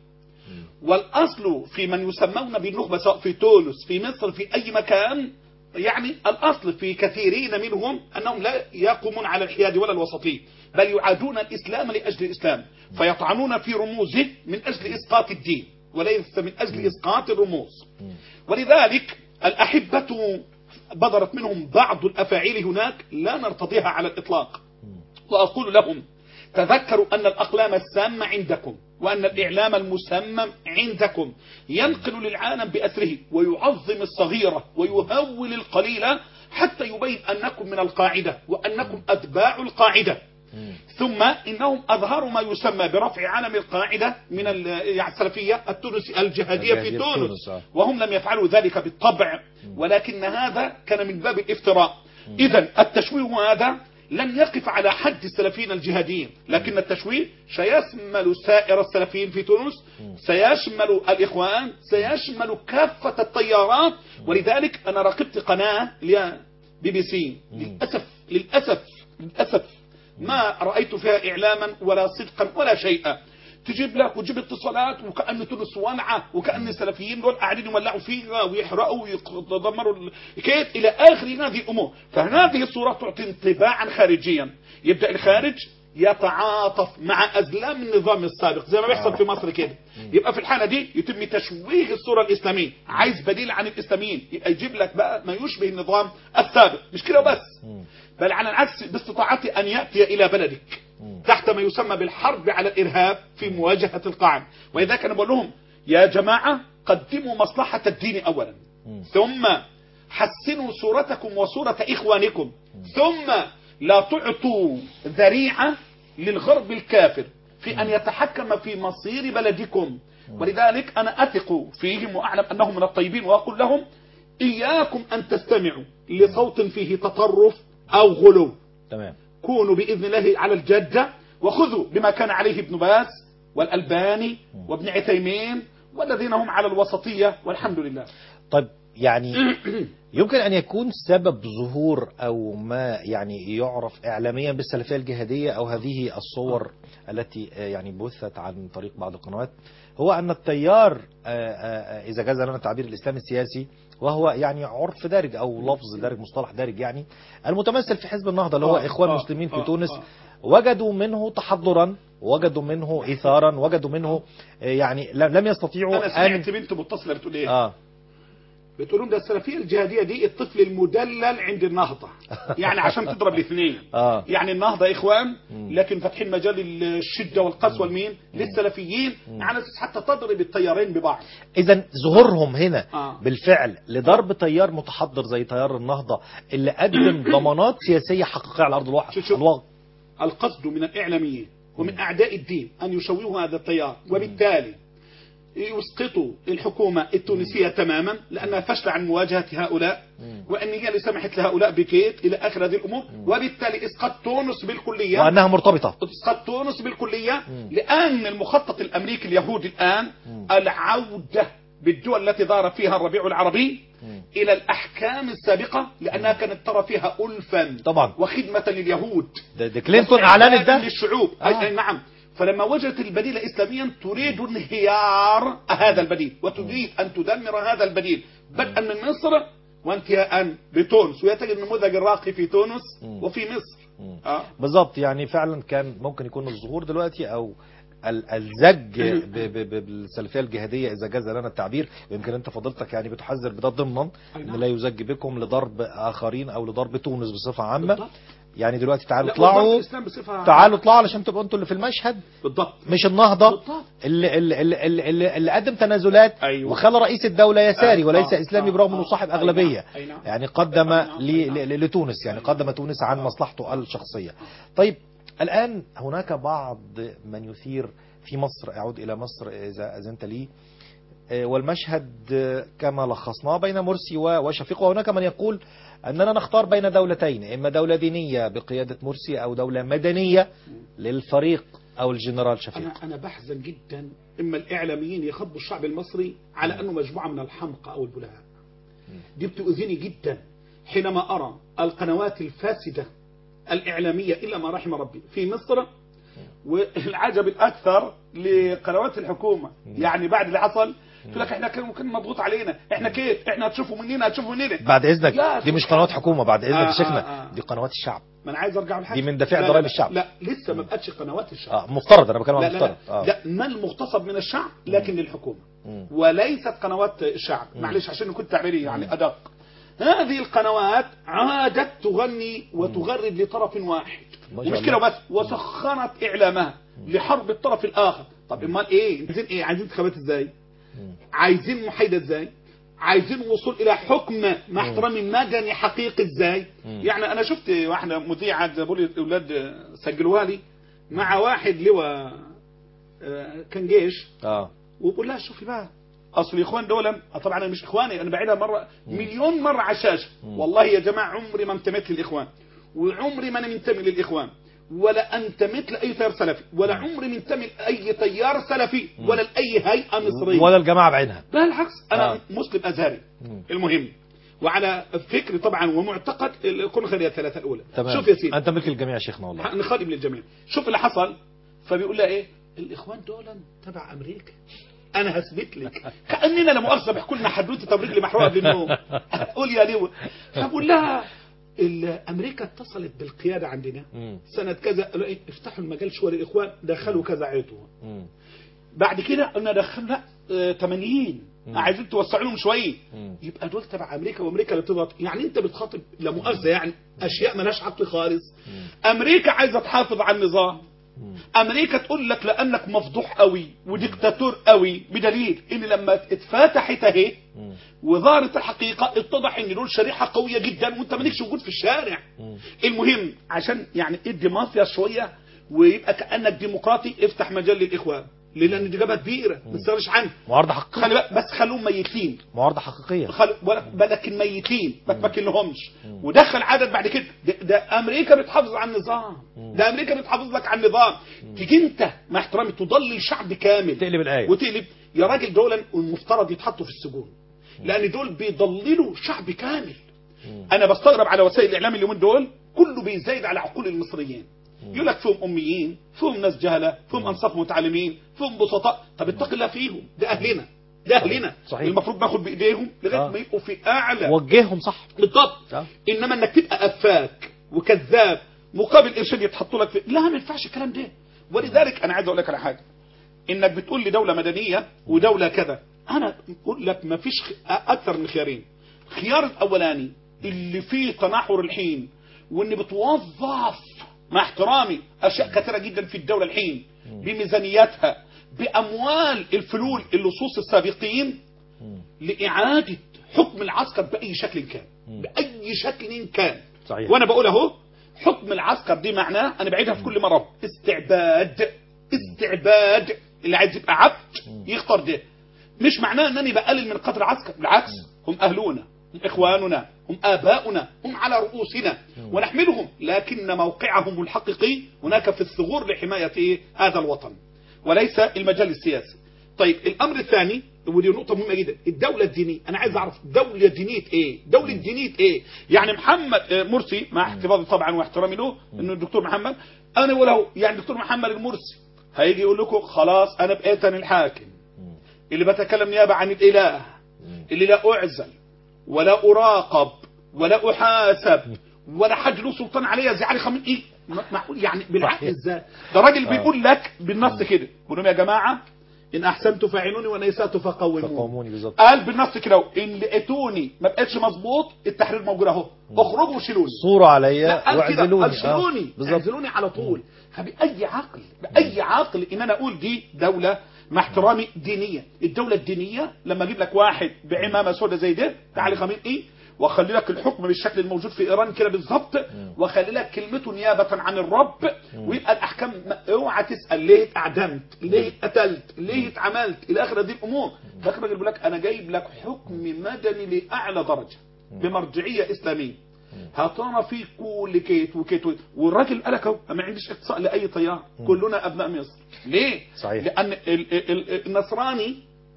والأصل في من يسمون بالنخبة سواء في تونس في مصر في أي مكان يعني الأصل في كثيرين منهم أنهم لا يقومون على الحياد ولا الوسطية بل يعادون الإسلام لأجل الإسلام فيطعنون في رموزه من أجل إسقاط الدين وليس من أجل إسقاط الرموز ولذلك الأحبة بدرت منهم بعض الأفاعيل هناك لا نرتضيها على الإطلاق وأقول لهم تذكروا أن الأقلام السامة عندكم وأن الإعلام المسمم عندكم ينقل للعالم بأسره ويعظم الصغيرة ويهول القليلة حتى يبين أنكم من القاعدة وأنكم أتباع القاعدة مم. ثم إنهم أظهروا ما يسمى برفع علم القاعدة من ال- يعني السلفية التونسي الجهادية في الجهادية في تونس تونس، آه. وهم لم يفعلوا ذلك بالطبع ولكن هذا كان من باب الافتراء إذا التشويه هذا لن يقف على حد السلفيين الجهاديين لكن التشويه سيشمل سائر السلفيين في تونس سيشمل الإخوان سيشمل كافة التيارات ولذلك أنا راقبت قناة بي بي سي للأسف للأسف للأسف ما رأيت فيها إعلاما ولا صدقا ولا شيئا تجيب لك وتجيب اتصالات وكأن تونس ولعة وكأن السلفيين دول قاعدين يولعوا فيها ويحرقوا ويدمروا ال- كيف إلى آخر هذه الأمور فهذه الصورة تعطي انطباعا خارجيا يبدأ الخارج يتعاطف مع أزلام النظام السابق زي ما بيحصل في مصر كده يبقى في الحالة دي يتم تشويه الصورة الإسلامية عايز بديل عن الإسلاميين يبقى يجيب لك بقى ما يشبه النظام السابق مش كده بس بل على العكس باستطاعته أن يأتي إلى بلدك تحت ما يسمى بالحرب على الإرهاب في مواجهة القاعدة ولذلك أنا بقول لهم يا جماعة قدموا مصلحة الدين أولا ثم حسنوا صورتكم وصورة إخوانكم ثم لا تعطوا ذريعة للغرب الكافر في أن يتحكم في مصير بلدكم ولذلك أنا أثق فيهم وأعلم أنهم من الطيبين وأقول لهم إياكم أن تستمعوا لصوت فيه تطرف أو غلو تمام كونوا بإذن الله على الجادة وخذوا بما كان عليه ابن باز والألباني وابن عثيمين والذين هم على الوسطية والحمد لله طيب يعني يمكن أن يكون سبب ظهور أو ما يعني يعرف إعلاميا بالسلفية الجهادية أو هذه الصور التي آه، يعني بثت عن طريق بعض القنوات هو أن التيار آه، آه، إذا جاز لنا تعبير الإسلام السياسي وهو يعني عرف دارج أو لفظ دارج مصطلح دارج يعني المتمثل في حزب النهضة اللي هو آه، إخوان آه، مسلمين في آه، تونس آه. وجدوا منه تحضرا وجدوا منه إثارا وجدوا منه آه، يعني لم لم يستطيعوا أنا أن سمعت بنت متصلة بتقول إيه آه بتقولون ده السلفية الجهادية دي الطفل المدلل عند النهضة يعني عشان تضرب الاثنين آه. يعني النهضة إخوان مم. لكن فاتحين مجال الشدة والقسوة لمين للسلفيين على أساس حتى تضرب التيارين ببعض اذا ظهورهم هنا آه. بالفعل لضرب تيار متحضر زي تيار النهضة اللي قدم ضمانات سياسية حقيقية على ارض الواقع شوف- شوف. الواقع القصد من الإعلاميين ومن أعداء الدين أن يشوهوا هذا التيار وبالتالي يسقطوا الحكومة التونسية تماما لأنها فشل عن مواجهة هؤلاء وأن هي اللي سمحت لهؤلاء بكيت إلى آخر هذه الأمور وبالتالي إسقاط تونس بالكلية وأنها مرتبطة اسقاط تونس بالكلية لأن المخطط الأمريكي اليهودي الآن العودة بالدول التي ظهر فيها الربيع العربي إلى الأحكام السابقة لأنها كانت ترى فيها ألفا طبعا. وخدمة لليهود ده, ده كلينتون أعلنت ده للشعوب آه. أي أي نعم فلما وجدت البديل اسلاميا تريد انهيار هذا البديل وتريد ان تدمر هذا البديل بدءا من مصر وانتهاء بتونس وهي تجد النموذج الراقي في تونس وفي مصر آه. بالظبط يعني فعلا كان ممكن يكون الظهور دلوقتي او ال- الزج ب- ب- ب- بالسلفيه الجهاديه اذا جاز لنا التعبير ويمكن انت فضلتك يعني بتحذر بده ضمنا أي ان نعم. لا يزج بكم لضرب اخرين او لضرب تونس بصفه عامه بالضبط. يعني دلوقتي تعالوا لا، وضرب اطلعوا الإسلام بصفة تعالوا اطلعوا علشان تبقوا انتوا اللي في المشهد بالضبط مش النهضه بالضبط. اللي اللي اللي, اللي, اللي قدم تنازلات أيوة. وخلى رئيس الدوله يساري آه، وليس آه، اسلامي آه، برغم انه آه، صاحب أي اغلبيه نعم، أي نعم. يعني قدم أي نعم، ل- أي نعم. ل- لتونس يعني قدم تونس عن مصلحته الشخصيه طيب الان هناك بعض من يثير في مصر اعود الى مصر اذا اذنت لي آه، والمشهد آه، كما لخصناه بين مرسي و- وشفيقه وهناك من يقول أننا نختار بين دولتين إما دولة دينية بقيادة مرسي أو دولة مدنية للفريق أو الجنرال شفيق أنا أنا بحزن جدا إما الإعلاميين يخبوا الشعب المصري على أنه مجموعة من الحمقى أو البلهاء دي بتؤذيني جدا حينما أرى القنوات الفاسدة الإعلامية إلا ما رحم ربي في مصر والعجب الأكثر لقنوات الحكومة يعني بعد اللي حصل تقول لك احنا كان كان مضغوط علينا احنا كيف احنا هتشوفوا مننا هتشوفوا مننا بعد إذنك يا دي مش سبحان قنوات الله. حكومة بعد إذنك آه، يا شيخنا آه، آه. دي قنوات الشعب ما انا عايز ارجع لحاجه دي من دافع لا، لا، ضرائب لا، الشعب. لا لسه ما بقتش قنوات الشعب آه مفترض أنا بتكلم عن لا لا مفترض لا, آه. لا ما المغتصب من الشعب لكن للحكومة مم. وليست قنوات الشعب معلش عشان كنت تعبيري يعني أدق هذه القنوات عادت تغني وتغرد لطرف واحد ما شاء ومش كده الله. بس وسخرت إعلامها لحرب الطرف الآخر طب امال ايه عايزين ايه عايزين انتخابات ازاي عايزين محايدة ازاي عايزين وصول الى حكم مع احترامي مدني حقيقي ازاي يعني انا شفت واحده مذيعه زي بقول الاولاد سجلوها لي مع واحد لواء آه، كان جيش آه وبقول لها شوفي بقى اصل الاخوان دول طبعا انا مش اخواني انا بعيدها مره مليون مره على الشاشه والله يا جماعه عمري ما انتميت للاخوان وعمري ما انا منتمي للاخوان ولا انتميت لاي تيار سلفي ولا عمري منتمي لاي تيار سلفي ولا لاي هيئه مصريه ولا الجماعة بعينها بالعكس انا آه. مسلم ازهري المهم وعلى فكر طبعا ومعتقد كل خير الثلاثه الاولى تمام شوف يا سيدي أنت ملك الجميع يا شيخنا والله نخالب للجميع شوف اللي حصل فبيقول لها ايه الاخوان دول تبع امريكا انا هثبت لك كاننا لا مؤاخذه بيحكوا لنا حدوته تبريد لمحروقه قبل النوم قول يا ليوه فبقول لها ال- امريكا اتصلت بالقياده عندنا مم. سنه كذا قالوا ايه افتحوا المجال شويه للاخوان دخلوا كذا عيطوا مم. بعد كده قلنا دخلنا لا آه، 80 عايزين توسعوا لهم شويه مم. يبقى دول تبع امريكا وامريكا اللي تضغط يعني انت بتخاطب لا مؤاخذه يعني اشياء مالهاش عقل خالص امريكا عايزه تحافظ على النظام امريكا تقول لك لانك مفضوح قوي وديكتاتور قوي بدليل ان لما اتفتحت اهي مم. وظهرت الحقيقه اتضح ان دول شريحه قويه جدا وانت مالكش وجود في الشارع المهم عشان يعني ادي مافيا شويه ويبقى كانك ديمقراطي افتح مجال للاخوان ليه؟ لان دي جبهه كبيره ما تستغناش عنها معارضة حقيقية خلي بالك بس خلوهم ميتين معارضة حقيقية خل... ولا- ولكن ميتين ما تمكن لهمش ودخل عدد بعد كده ده, ده امريكا بتحافظ على النظام ده امريكا بتحافظ لك على النظام تيجي انت مع احترامي تضلل شعب كامل تقلب الآية وتقلب يا راجل دول المفترض يتحطوا في السجون لان دول بيضللوا شعب كامل انا بستغرب على وسائل الاعلام اليومين دول كله بيزايد على عقول المصريين يقول لك فيهم اميين فيهم ناس جهله فيهم انصاف متعلمين فيهم بسطاء طب اتق الله فيهم ده اهلنا ده اهلنا صحيح. المفروض ناخد بايديهم لغايه آه. ما يبقوا في اعلى وجههم صح بالضبط صح. انما انك تبقى افاك وكذاب مقابل قرشين يتحطوا لك في لا ما ينفعش الكلام ده ولذلك انا عايز اقول لك على حاجه انك بتقول لي دوله مدنيه ودوله كذا انا بقول لك ما فيش خ- اكثر من خيارين الخيار الاولاني اللي فيه تناحر الحين وان بتوظف مع احترامي اشياء كثيره جدا في الدوله الحين بميزانياتها باموال الفلول اللصوص السابقين لإعادة حكم العسكر بأي شكل كان بأي شكل كان صحيح. وأنا بقول أهو حكم العسكر دي معناه أنا بعيدها في كل مرة استعباد استعباد اللي عايز يبقى عبد يختار ده مش معناه انني بقلل من قدر عسكر بالعكس هم اهلنا هم اخواننا هم اباؤنا هم على رؤوسنا ونحملهم لكن موقعهم الحقيقي هناك في الثغور لحمايه إيه؟ هذا الوطن وليس المجال السياسي طيب الامر الثاني ودي نقطة مهمة جدا الدولة الدينية أنا عايز أعرف دولة دينية إيه دولة دينية إيه يعني محمد آه، مرسي مع احتفاظي طبعا واحترامي له إنه الدكتور محمد أنا ولو يعني الدكتور محمد المرسي هيجي يقول لكم خلاص أنا بقيت أنا الحاكم اللي بتكلم نيابة عن الإله اللي لا أعزل ولا أراقب ولا أحاسب ولا حد له سلطان عليا زي علي خامنئي إيه معقول يعني بالعقل صحيح. إزاي ده راجل بيقول لك بالنص كده بيقول لهم يا جماعة إن أحسنت فاعلوني وإن أسأت فقوموني فقوموني بالظبط قال بالنص كده اهو، ان لقيتوني ما بقتش مظبوط التحرير موجود اهو اخرجوا وشيلوني صوروا عليا لا قال كده واعزلوني قال شيلوني بالظبط اعزلوني على طول فبأي عقل بأي عقل ان انا اقول دي دولة مع احترامي دينية الدولة الدينية لما اجيب لك واحد بعمامة سوداء زي ده تعالي خامنئي واخلي لك الحكم بالشكل الموجود في ايران كده بالظبط واخلي لك كلمته نيابه عن الرب ويبقى الاحكام ما- اوعى تسال ليه اتعدمت ليه اتقتلت ليه اتعملت الى اخر هذه الامور لكن الراجل بيقول لك انا جايب لك حكم مدني لاعلى درجه بمرجعيه اسلاميه هترى في كل كيت وكيت وكيت. والراجل قال لك اهو ما عنديش اقصاء لاي طيار كلنا ابناء مصر ليه صحيح. لان ال- ال- ال- النصراني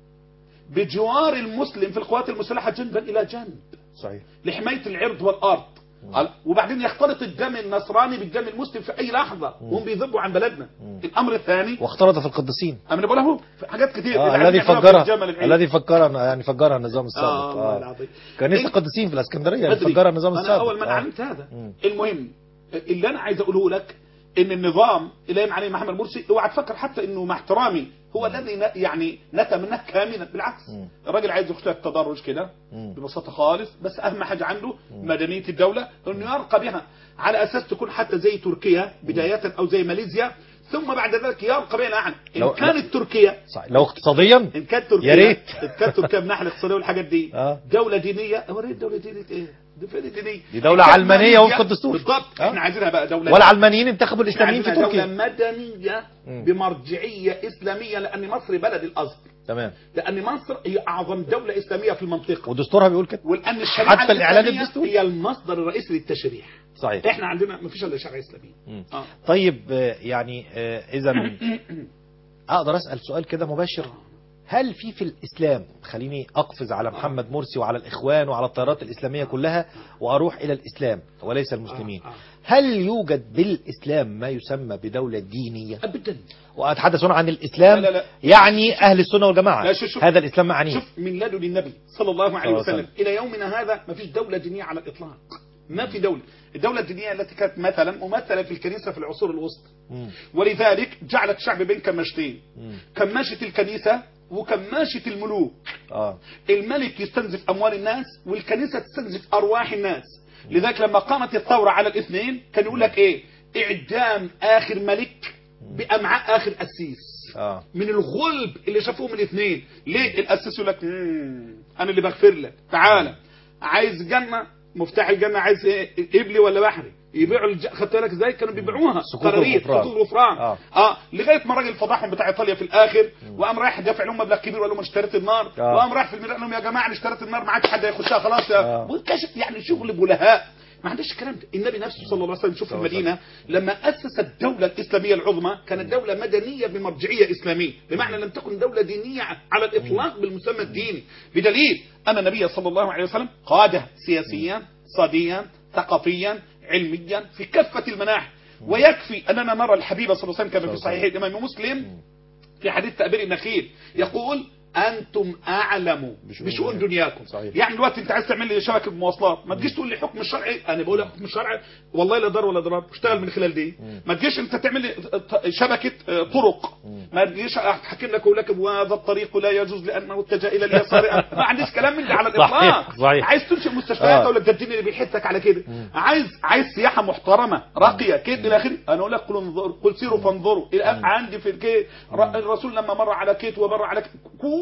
بجوار المسلم في القوات المسلحه جنبا الى جنب صحيح لحمايه العرض والارض قال- وبعدين يختلط الدم النصراني بالدم المسلم في اي لحظه وهم بيذبوا عن بلدنا الامر الثاني واختلط في القديسين انا بقول اهو في حاجات كتير آه اللي الذي عايزين يعملوها في الجمل فجرها العيد. الذي فجرها يعني فجرها النظام السابق آه، والله العظيم. كنيسة إيه؟ القديسين في الاسكندريه اللي بدري. فجرها النظام أنا السابق اول ما آه. علمت هذا مم. المهم اللي انا عايز اقوله لك ان النظام اللي قايم عليه محمد مرسي اوعى تفكر حتى انه مع احترامي هو الذي ن- يعني نتى منه كاملا بالعكس مم. الراجل عايز يخشى التدرج كده مم. ببساطه خالص بس اهم حاجه عنده مدنيه الدوله انه يرقى بها على اساس تكون حتى زي تركيا بدايه او زي ماليزيا ثم بعد ذلك يرقى بها الى ان لو- كانت تركيا صحيح لو اقتصاديا ان كانت تركيا يا ريت. ان كانت تركيا من الناحيه الاقتصاديه والحاجات دي آه. دوله دينيه هو ايه دوله دينيه ايه؟ دي فين الدينيه؟ دي دولة إن كانت علمانية ماليزيا- وفق الدستور. بالضبط آه. احنا عايزينها بقى دوله والعلمانيين انتخبوا إحنا الاسلاميين في عايزينها تركيا دوله مدنيه مم. بمرجعيه اسلاميه لان مصر بلد الازهر تمام لان مصر هي اعظم دوله اسلاميه في المنطقه ودستورها بيقول كده ولان الشريعه حتى الإعلان الإسلامية الدستوري. هي المصدر الرئيسي للتشريع صحيح احنا عندنا ما فيش الا شرع اسلامي مم. اه طيب آه، يعني اذا اقدر اسال سؤال كده مباشر هل في في الاسلام خليني اقفز على محمد مرسي وعلى الاخوان وعلى التيارات الاسلاميه كلها واروح الى الاسلام وليس المسلمين آه، آه. هل يوجد بالاسلام ما يسمى بدوله دينيه ابدا واتحدث هنا عن الاسلام لا، لا، لا. يعني اهل السنه والجماعه لا، شوف- شوف. هذا الاسلام معنيه شوف من لدن النبي صلى الله عليه صلى الله عليه وسلم الى يومنا هذا ما فيش دوله دينيه على الاطلاق ما في دوله الدوله الدينيه التي كانت مثلا ممثله في الكنيسه في العصور الوسطى مم. ولذلك جعلت الشعب بين كماشتين مم. كماشة الكنيسة وكماشة الملوك اه الملك يستنزف أموال الناس والكنيسة تستنزف أرواح الناس لذلك لما قامت الثورة على الاثنين كان يقول لك إيه إعدام آخر ملك بأمعاء آخر أسيس اه من الغلب اللي شافوهم الاثنين ليه الأسيس يقول لك "مم، أنا اللي بغفر لك تعالى عايز جنة مفتاح الجنة عايز إيه إبلي ولا بحري يبيعوا الج... خدت بالك ازاي كانوا بيبيعوها صكوك قراريط الغفران. صكوك الغفران آه. اه لغايه ما الراجل فضحهم بتاع ايطاليا في الاخر وقام رايح دافع لهم مبلغ كبير وقال لهم أنا اشتريت النار آه. وقام رايح في الميدان قال لهم يا جماعه انا اشتريت النار ما عادش حد هيخشها خلاص يا آه. وكشف يعني شغل بلهاء ما عندش الكلام ده النبي نفسه صلى الله عليه وسلم شوف في صلى الله عليه المدينه لما اسس الدوله الاسلاميه العظمى كانت دوله مدنيه بمرجعيه اسلاميه بمعنى لم تكن دوله دينيه على الاطلاق بالمسمى الديني بدليل ان النبي صلى الله عليه وسلم قاده سياسيا اقتصاديا ثقافيا علميا في كافه المناحي ويكفي اننا نرى الحبيب صلى الله عليه وسلم كما في صحيح الامام مسلم في حديث تأبير النخيل يقول أنتم أعلم بشؤون بشؤون دنياكم. دنياكم صحيح. يعني دلوقتي أنت عايز تعمل لي شبكة مواصلات ما تجيش تقول لي حكم الشرعي أنا بقول لك حكم الشرعي والله لا ضر ولا ضرار اشتغل من خلال دي ما تجيش أنت تعمل لي شبكة آه، طرق ما تجيش أحكم لك وأقول لك وهذا الطريق لا يجوز لأنه اتجه إلى اليسار ما عنديش كلام من ده على صحيح، الإطلاق صحيح. عايز تنشئ مستشفيات آه. أقول لك ده الدين اللي بيحثك على كده عايز عايز سياحة محترمة راقية كده إلى آخره أنا أقول لك قل انظروا قل سيروا فانظروا الى عندي في الكيت الرسول لما مر على كيت ومر على كيت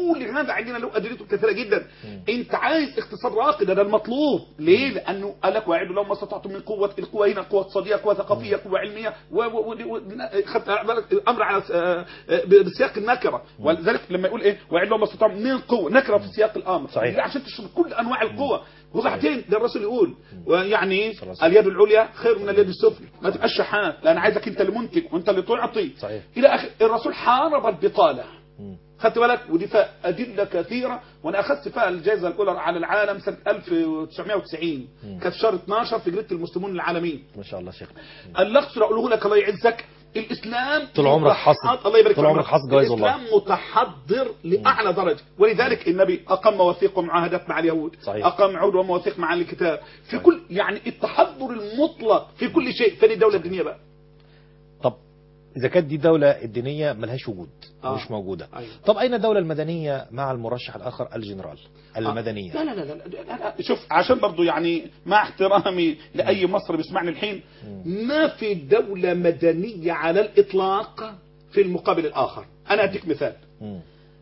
كل هذا عندنا له ادلته كثيره جدا انت عايز اقتصاد راقي ده, ده المطلوب ليه لانه قال لك واعدوا لهم ما استطعتم من قوه القوه هنا قوه اقتصاديه قوه ثقافيه قوه علميه و- و- و- و- خدت بالك الامر على س- آه، آه، بسياق النكره ولذلك لما يقول ايه واعدوا لهم ما استطعتم من قوه نكره في سياق الامر صحيح. ليه؟ عشان تشمل كل انواع القوه وبعدين ده الرسول يقول ويعني صلى الله عليه اليد العليا خير من اليد السفلى ما تبقاش شحات لان عايزك انت اللي منتج وانت اللي تعطي صحيح. الى اخر الرسول حارب البطاله مم. خدت بالك ودي فيها ادله كثيره وانا اخذت فيها الجائزه الاولى على العالم سنه 1990 كانت شهر 12 في جريده المسلمون العالمين ما شاء الله شيخنا اللي اقصد اقوله لك الله يعزك الاسلام طول عمرك متحض- حاصل. الله يبارك طول في عمرك حاصل جوائز الله. الاسلام متحضر لاعلى درجه ولذلك النبي اقام مواثيق ومعاهدات مع اليهود صحيح. اقام عهود ومواثيق مع الكتاب في كل يعني التحضر المطلق في كل شيء فدي الدوله الدينيه بقى طب اذا كانت دي الدوله الدينيه ملهاش وجود آه. مش موجوده أيوة. طب اين الدوله المدنيه مع المرشح الاخر الجنرال المدنيه لا لا لا, لا, لا, لا شوف عشان برضو يعني مع احترامي لاي مصري بيسمعني الحين ما في دوله مدنيه على الاطلاق في المقابل الاخر انا اديك مثال مم.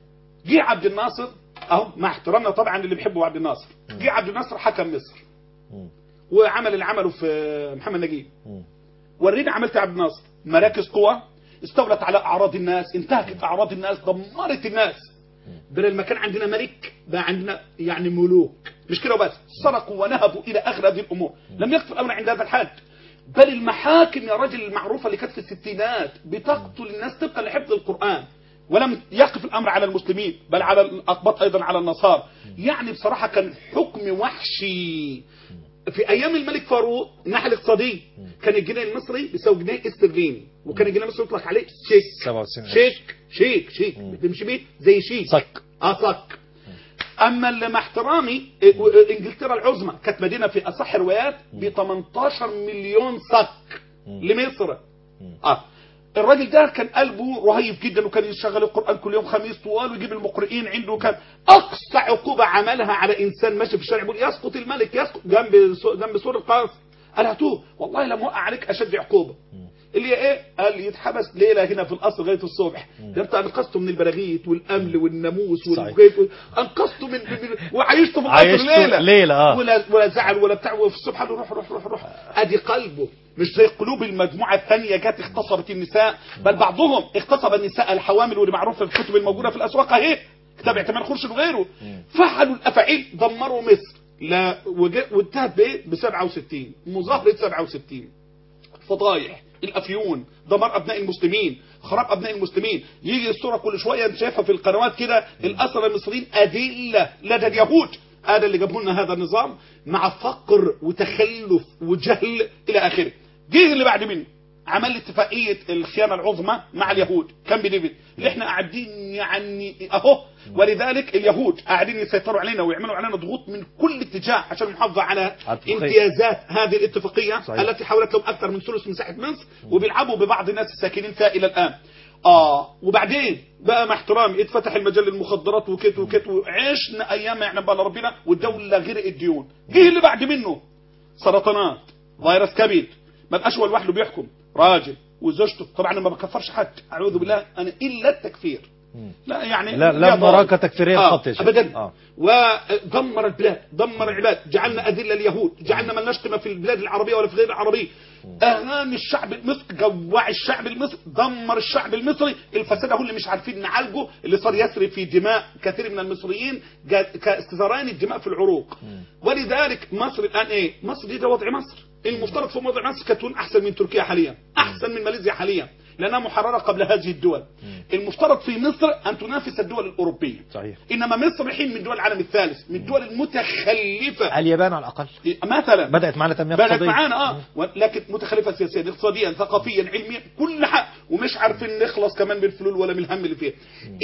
جه عبد الناصر اهو مع احترامنا طبعا اللي بيحبوا عبد الناصر جه عبد الناصر حكم مصر مم. وعمل اللي عمله في محمد نجيب مم. ورينا عملت يا عبد الناصر مراكز قوى استولت على اعراض الناس انتهكت اعراض الناس دمرت الناس بدل ما كان عندنا ملك بقى عندنا يعني ملوك مش كده وبس سرقوا ونهبوا الى اخر هذه الامور لم يكف الامر عند هذا الحد بل المحاكم يا رجل المعروفه اللي كانت في الستينات بتقتل الناس طبقا لحفظ القران ولم يقف الامر على المسلمين بل على الاقباط ايضا على النصارى يعني بصراحه كان حكم وحشي في ايام الملك فاروق الناحيه الاقتصاديه كان الجنيه المصري بيساوي جنيه استرليني وكان الجنيه المصري يطلق عليه شيك 97 شيك شيك شيك بتمشي بيه زي شيك صك اه صك اما اللي مع احترامي إيه، و- إيه، انجلترا العظمى كانت مدينه في اصح روايات ب 18 مليون صك لمصر اه الراجل ده كان قلبه رهيب جدا وكان يشغل القران كل يوم خميس طوال ويجيب المقرئين عنده كان اقصى عقوبه عملها على انسان ماشي في الشارع يقول يسقط الملك يسقط جنب سو- جنب سور القصر قال هاتوه والله لم وقع عليك اشد عقوبه اللي هي ايه قال يتحبس ليله هنا في القصر لغايه الصبح ده انت انقذته من البراغيث والامل والناموس صحيح. والجيش انقذته من, من وعيشته في القصر عيشته ليله ليلة، آه. ولا ولا زعل ولا بتاع وفي الصبح قال له روح روح روح روح ادي قلبه مش زي قلوب المجموعه الثانيه جت اغتصبت النساء بل بعضهم اغتصب النساء الحوامل واللي معروفه في الكتب الموجوده في الاسواق اهي كتاب اعتماد خرشد وغيره فعلوا الافاعيل دمروا مصر لا وجا- وانتهت بايه؟ ب 67 مظاهره 67 فضايح الافيون دمار ابناء المسلمين خراب ابناء المسلمين يجي الصوره كل شويه انت شايفها في القنوات كده الاسرى المصريين ادله لدى اليهود هذا اللي جابوا لنا هذا النظام مع فقر وتخلف وجهل الى اخره جه اللي بعد منه عمل اتفاقيه الخيانه العظمى مع اليهود كان بديفيد اللي احنا قاعدين يعني اهو ولذلك اليهود قاعدين يسيطروا علينا ويعملوا علينا ضغوط من كل اتجاه عشان المحافظه على على الاتفاقية. امتيازات هذه الاتفاقيه صحيح. التي حولت لهم اكثر من ثلث مساحه مصر وبيلعبوا ببعض الناس الساكنين فيها الى الان اه وبعدين بقى مع احترامي اتفتح المجال للمخدرات وكت وكت وعشنا ايام يعلم بقى ربنا والدوله غرقت ديون جه اللي بعد منه سرطانات فيروس كبد ما بقاش هو لوحده بيحكم راجل وزوجته طبعا أنا ما بكفرش حد اعوذ بالله انا الا التكفير لا يعني لا- لا يا ضرر. مراكة تكفيرية آه الخط يا شيخ. ابدا آه. ودمر البلاد دمر العباد جعلنا أذلة اليهود جعلنا من نشتم في البلاد العربية ولا في غير العربية أهان الشعب المصري جوع الشعب المصري دمر الشعب المصري الفساد هو اللي مش عارفين نعالجه اللي صار يسري في دماء كثير من المصريين جا- كاستزران الدماء في العروق ولذلك مصر الآن إيه مصر دي ده وضع مصر المفترض في وضع مصر كانت تكون أحسن من تركيا حاليا أحسن من ماليزيا حاليا لأنها محررة قبل هذه الدول المفترض في مصر أن تنافس الدول الأوروبية صحيح انما مصر الحين من دول العالم الثالث من الدول المتخلفه اليابان على الاقل مثلا بدات معنا تنميه بدات اقتصاديه معانا اه ولكن متخلفه سياسيا اقتصاديا ثقافيا علميا كل حق ومش عارفين نخلص كمان بالفلول ولا من الهم اللي فيها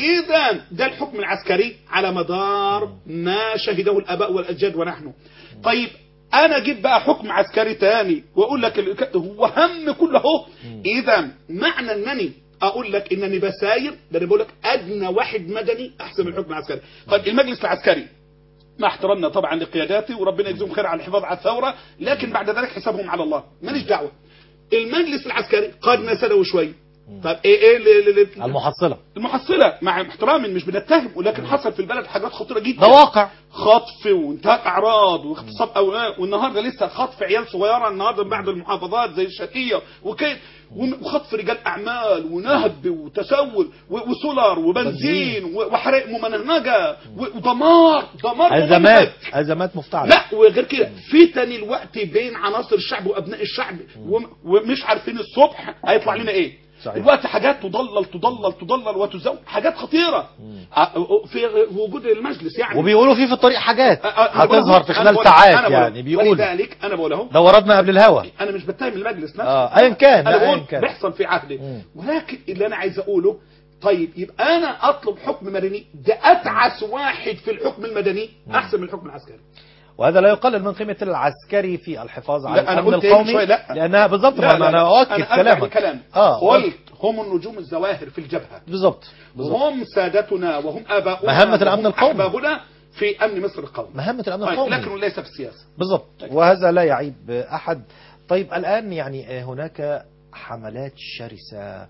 اذا ده الحكم العسكري على مدار ما شهده الاباء والاجداد ونحن طيب انا اجيب بقى حكم عسكري تاني واقول لك ال- هو هم كله اهو اذا معنى انني اقول لك انني بساير ده انا بقول لك ادنى واحد مدني احسن من الحكم العسكري طيب المجلس العسكري مع احترامنا طبعا لقياداتي وربنا يجزيهم خير على الحفاظ على الثوره لكن بعد ذلك حسابهم على الله ماليش دعوه المجلس العسكري قادنا سنه وشوي طب ايه ايه اللي- اللي- اللي- المحصلة المحصله مع احترامي مش بنتهم ولكن حصل في البلد حاجات خطيره جدا ده واقع خطف وانتهاك اعراض واغتصاب اوراق والنهارده لسه خطف عيال صغيره النهارده من بعض المحافظات زي الشرقيه وكيف وخطف رجال اعمال ونهب وتسول و- وسولر وبنزين و- وحرائق ممنهجه و- ودمار دمار ازمات ممنهج. ازمات مفتعلة لا وغير كده فتن الوقت بين عناصر الشعب وابناء الشعب وم- ومش عارفين الصبح هيطلع لنا ايه صحيح. الوقت حاجات تضلل تضلل تضلل وتزوج حاجات خطيره ع- في وجود المجلس يعني وبيقولوا فيه في الطريق حاجات أ- أ- أنا بقول هتظهر أهو، في أنا خلال بقول- ساعات أنا بقول- يعني بيقولوا ولذلك انا بقول اهو ده وردنا قبل الهوا انا مش بتهم المجلس نفسه آه، أيا كان، انا لا، أيا بقول كان. بيحصل في عهدي مم. ولكن اللي انا عايز اقوله طيب يبقى انا اطلب حكم مدني ده اتعس واحد في الحكم المدني احسن من الحكم العسكري وهذا لا يقلل من قيمة العسكري في الحفاظ على لا، أنا الأمن قلت إيه القومي شوية؟ لا. لأنها بالظبط لا، أنا, لا، أنا لا. أؤكد أنا أرجع كلامك لكلامي. آه قلت هم النجوم الزواهر في الجبهة بالظبط بالظبط وهم سادتنا وهم آباؤنا مهمة الأمن وهم القومي. أحبابنا في أمن مصر القومي مهمة الأمن طيب القومي لكنه ليس في السياسة بالضبط وهذا لا يعيب أحد طيب الآن يعني هناك حملات شرسة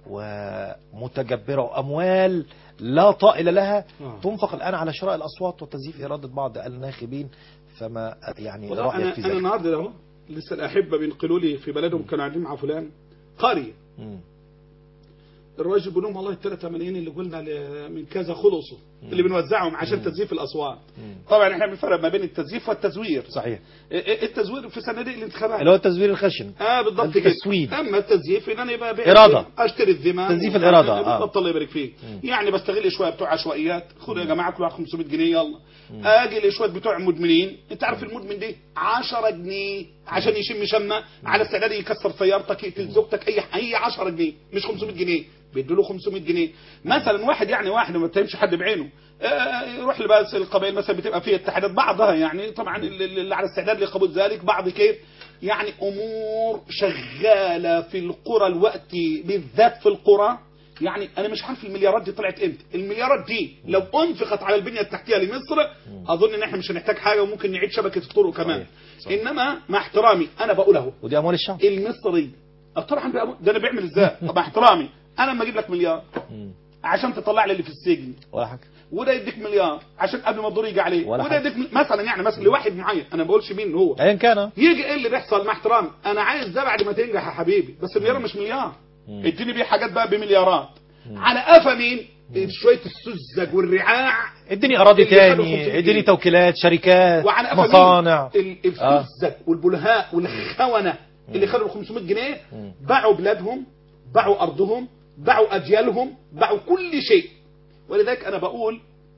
ومتجبرة وأموال لا طائل لها آه. تنفق الآن على شراء الأصوات وتزييف إرادة بعض الناخبين فما يعني والله رأيك أنا في أنا ذلك النهارده أهو لسه الأحبة بينقلوا لي في بلدهم كانوا قاعدين مع فلان قرية مم. الراجل بيقول لهم والله الثلاثة ملايين اللي قلنا ل- من كذا خلصوا اللي بنوزعهم عشان تزييف الأصوات طبعا احنا بنفرق ما بين التزييف والتزوير صحيح إيه- إيه التزوير في صناديق الانتخابات اللي هو التزوير الخشن اه بالضبط كده التسويد. اما التزييف ان انا يبقى بيع إرادة. اشتري الذمم تزييف الإرادة، آه. بالضبط الله يبارك فيك يعني بستغل شويه بتوع عشوائيات خدوا يا جماعه كل واحد 500 جنيه يلا اجي لشويه بتوع مدمنين انت عارف المدمن ده 10 جنيه عشان يشم شمه على استعداد يكسر سيارتك يقتل زوجتك اي اي 10 جنيه مش 500 جنيه بيدوا له 500 جنيه مثلا واحد يعني واحد ما بتهمش حد بعينه آه، يروح لباس القبائل مثلا بتبقى فيها اتحادات بعضها يعني طبعا اللي اللي على استعداد لقبول ذلك بعض كيف يعني امور شغاله في القرى الوقت بالذات في القرى يعني انا مش عارف المليارات دي طلعت امتى المليارات دي لو انفقت على البنيه التحتيه لمصر اظن ان احنا مش هنحتاج حاجه وممكن نعيد شبكه الطرق كمان صحيح. انما مع احترامي انا بقول اهو ودي أموال الشعب المصري أه طبعا بقى- ده انا بيعمل ازاي طب مع احترامي انا لما اجيب لك مليار مم. عشان تطلع لي اللي في السجن ولا حاجة وده يديك مليار عشان قبل ما الدور يجي عليه ولا وده حاجة. يديك م- مثلا يعني مثلا لواحد معين انا ما بقولش مين هو أيا كان يجي ايه اللي بيحصل مع احترامي انا عايز ده بعد ما تنجح يا حبيبي بس المليار مش مليار مم. اديني بيه حاجات بقى بمليارات على قفا مين شويه السذج والرعاع اديني أراضي اللي خدوا تاني 500 اديني جنيه. توكيلات شركات وعلى قفا مصانع مين ال- السذج والبلهاء والخونه اللي خدوا ال 500 جنيه مم. باعوا بلادهم باعوا ارضهم باعوا اجيالهم باعوا كل شيء ولذلك انا بقول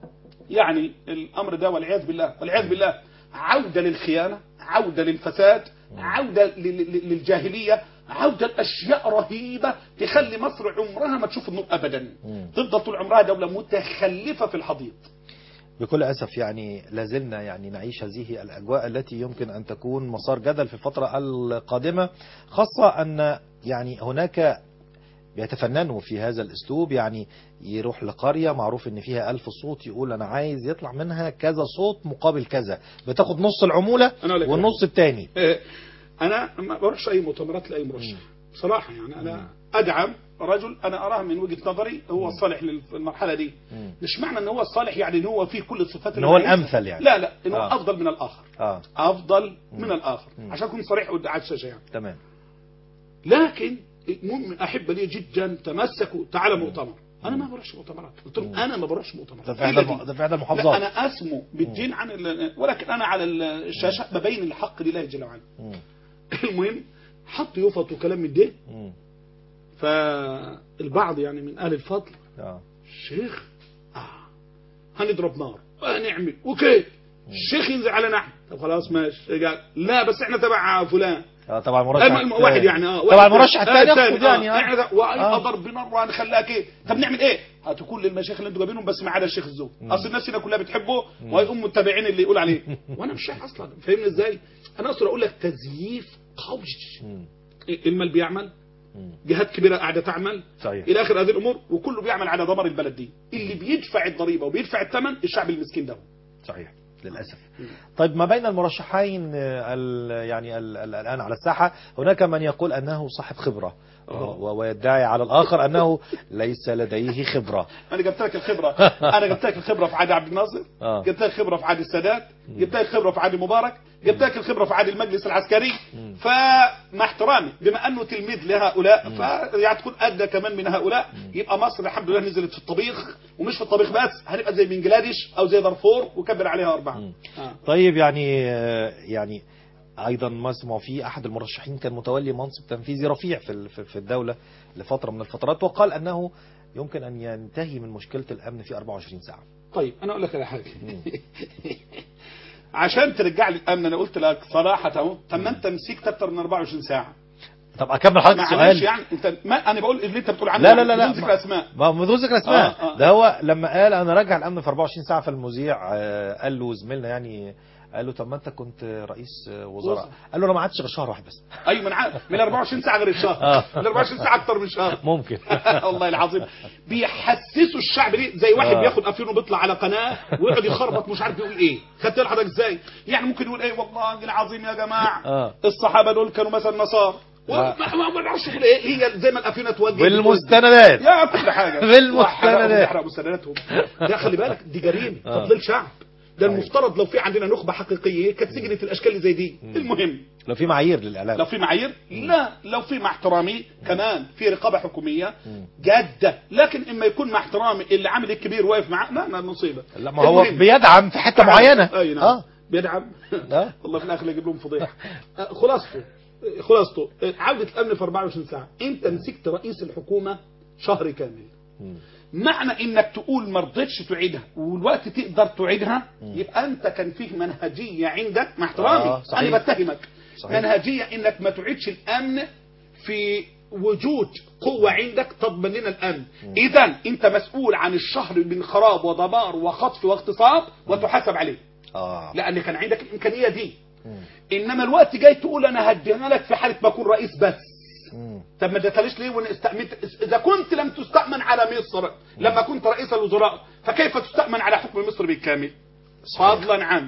يعني الامر ده والعياذ بالله والعياذ بالله عوده للخيانه عوده للفساد عوده ل- ل- للجاهليه عوده لاشياء رهيبه تخلي مصر عمرها ما تشوف النور ابدا مم. تفضل طول عمرها دوله متخلفه في الحضيض بكل أسف يعني لازلنا يعني نعيش هذه الأجواء التي يمكن أن تكون مسار جدل في الفترة القادمة خاصة أن يعني هناك بيتفننوا في هذا الأسلوب يعني يروح لقرية معروف أن فيها ألف صوت يقول أنا عايز يطلع منها كذا صوت مقابل كذا بتاخد نص العمولة أنا أقول لك والنص التاني آه، انا ما بروحش اي مؤتمرات لاي مرشح بصراحه يعني انا ادعم رجل انا اراه من وجهه نظري هو الصالح للمرحله دي مم. مش معنى ان هو الصالح يعني ان هو فيه كل الصفات إن اللي هو أنا عايزها. الأمثل يعني. لا لا ان هو آه. افضل من الاخر آه افضل من الاخر عشان اكون صريح قد- على الشاشه يعني تمام لكن مؤمن احبه لي جدا تمسكوا تعالى مؤتمر انا ما بروحش مؤتمرات قلت لهم انا ما بروحش مؤتمرات ده في إلا إحدى دي. الم- ده في إحدى لا المحافظات انا اسمو بالدين عن ال- ولكن انا على الشاشه ببين الحق لله جل وعلا مم. المهم حط يفط وكلام من ده مم. فالبعض يعني من اهل الفضل آه. شيخ آه هنضرب نار وهنعمل وكيف الشيخ ينزل على نحن طب خلاص ماشي قال لا بس احنا تبع فلان آه طبعا المرشح الم- واحد يعني اه طبعا واحد- المرشح الثاني آه، ياخد يعني آه. احنا آه. ده- وهيبقى آه. ضرب نار وهنخليها ايه طب نعمل ايه هاتوا كل المشايخ اللي انتوا جايبينهم بس ما عدا الشيخ الزوج اصل الناس هنا كلها بتحبه وهيقوم متابعين اللي يقول عليه وانا مش شيخ اصلا فاهمني ازاي انا اصلا اقول لك تزييف قوي مم. المال بيعمل مم. جهات كبيره قاعده تعمل صحيح الى اخر هذه الامور وكله بيعمل على دمار البلد دي اللي بيدفع الضريبه وبيدفع الثمن الشعب المسكين ده صحيح للاسف طيب ما بين المرشحين آه، ال- يعني ال- ال- الان على الساحه هناك من يقول انه صاحب خبره آه. و- ويدعي على الاخر انه ليس لديه خبره انا جبت لك الخبره انا جبت لك الخبره في عهد عبد الناصر آه. جبت لك الخبره في عهد السادات جبت لك الخبره في عهد مبارك جبت لك الخبره في عهد المجلس العسكري فمع احترامي بما انه تلميذ لهؤلاء فيعني تكون ادى كمان من هؤلاء يبقى مصر الحمد لله نزلت في الطبيخ ومش في الطبيخ بس هنبقى زي بنجلاديش او زي دارفور وكبر عليها اربعه آه. طيب يعني آه، يعني ايضا ما اسمه في احد المرشحين كان متولي منصب تنفيذي رفيع في ال- في في الدوله لفتره من الفترات وقال انه يمكن ان ينتهي من مشكله الامن في 24 ساعه طيب انا اقول لك على حاجه عشان ترجع لي الامن انا قلت لك صراحه اهو طب ما انت مسكت اكتر من 24 ساعه طب اكمل حضرتك معلش السؤال يعني انت ما انا بقول اللي انت بتقول عنه لا لا لا لا بدون ذكر اسماء ما هو بدون ذكر اسماء آه، آه. ده هو لما قال انا راجع الامن في 24 ساعه فالمذيع آه، قال له زميلنا يعني قال له طب ما انت كنت رئيس آه، وزراء وزراء. قال له انا ما قعدتش غير شهر واحد بس ايوه من عارف من 24 ساعه غير الشهر آه. من 24 ساعه اكتر من شهر ممكن والله العظيم بيحسسوا الشعب ليه زي واحد آه. بياخد افيون وبيطلع على قناه ويقعد يخربط مش عارف يقول ايه خدت بالك حضرتك ازاي يعني ممكن يقول ايه والله العظيم يا جماعه آه. الصحابه دول كانوا مثلا نصارى لا. وما ما- ما نعرفش يقول ايه هي زي ما الافيون توجه بالمستندات يا كل حاجه بالمستندات. يحرقوا مستنداتهم ده خلي بالك دي جريمه آه. تضليل شعب ده المفترض لو في عندنا نخبه حقيقيه كانت سجنت الاشكال اللي زي دي المهم لو في معايير للاعلام لو في معايير لا لو في مع احترامي كمان في رقابه حكوميه جاده لكن اما يكون مع احترامي اللي عامل الكبير واقف معاه لا ما مصيبه لا ما هو المهم. بيدعم في حته معينه اي نعم اه بيدعم آه. والله في الاخر يجيب لهم فضيحه آه، خلاصته آه، خلاصته آه، عوده الامن في 24 ساعه انت مسكت رئيس الحكومه شهر كامل معنى انك تقول ما رضيتش تعيدها والوقت تقدر تعيدها يبقى انت كان فيه منهجيه عندك مع احترامي آه، صحيح. انا بتهمك صحيح. منهجيه انك ما تعيدش الامن في وجود قوة عندك تضمن لنا الأمن إذا أنت مسؤول عن الشهر من خراب ودمار وخطف واغتصاب وتحاسب عليه اه لأن كان عندك الإمكانية دي إنما الوقت جاي تقول أنا هديها لك في حالة ما أكون رئيس بس مم. طب ما اديتهاليش ليه وانا استأمنت اذا كنت لم تستأمن على مصر لما كنت رئيس الوزراء فكيف تستأمن على حكم مصر بالكامل فضلا عن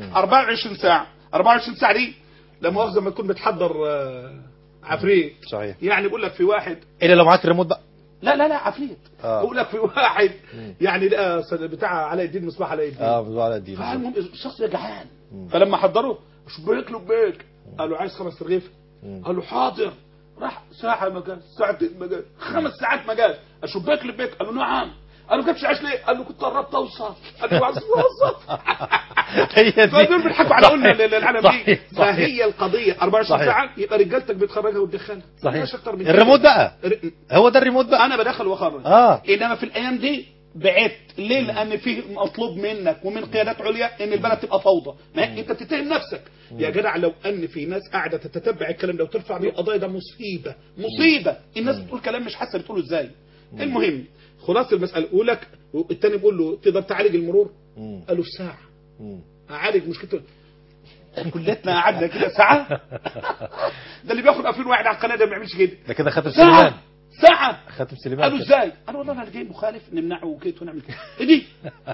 24 ساعة 24 ساعة دي لا مؤاخذة ما تكون بتحضر آه، عفريت صحيح يعني بقول لك في واحد الا لو معاك ريموت بقى لا لا لا عفريت آه. بقول لك في واحد يعني ده بتاع علاء الدين مصباح علاء الدين اه بتقول على الدين فالمهم الشخص ده جعان فلما حضره شبيك لبيك قال له عايز خمس رغيف قال له حاضر راح ساعة ما جاش ساعتين ما جاش خمس ساعات ما جاش شبيك لبيك قال له نعم قال له ما جبتش عيش ليه؟ قال له كنت قربت اوصف قال له عايز اوصف هي دي فدول بيضحكوا على قلنا العالم دي صحيح، صحيح. فهي القضية 24 صحيح. ساعة يبقى رجالتك بتخرجها وتدخلها صحيح مفيش أكتر من كده. الريموت بقى ر- هو ده الريموت بقى انا بدخل واخرج اه انما في الايام دي بعدت ليه لان في مطلوب منك ومن قيادات عليا ان البلد تبقى فوضى ما انت بتتهم نفسك يا جدع لو ان في ناس قاعده تتتبع الكلام ده وترفع بيه قضايا ده مصيبه مصيبه الناس بتقول كلام مش حاسه بتقوله ازاي المهم خلاص المساله يقول لك الثاني بيقول له تقدر تعالج المرور مم. قال له في ساعه مم. اعالج مشكلته كلتنا قعدنا كده ساعه ده اللي بياخد افيون واحد على القناه ده ما بيعملش كده ده كده خاتم سليمان ساعه ساعه خاتم سليمان قالوا كده. ازاي؟ قالوا والله انا جاي مخالف نمنعه وكيت ونعمل كده ايه دي؟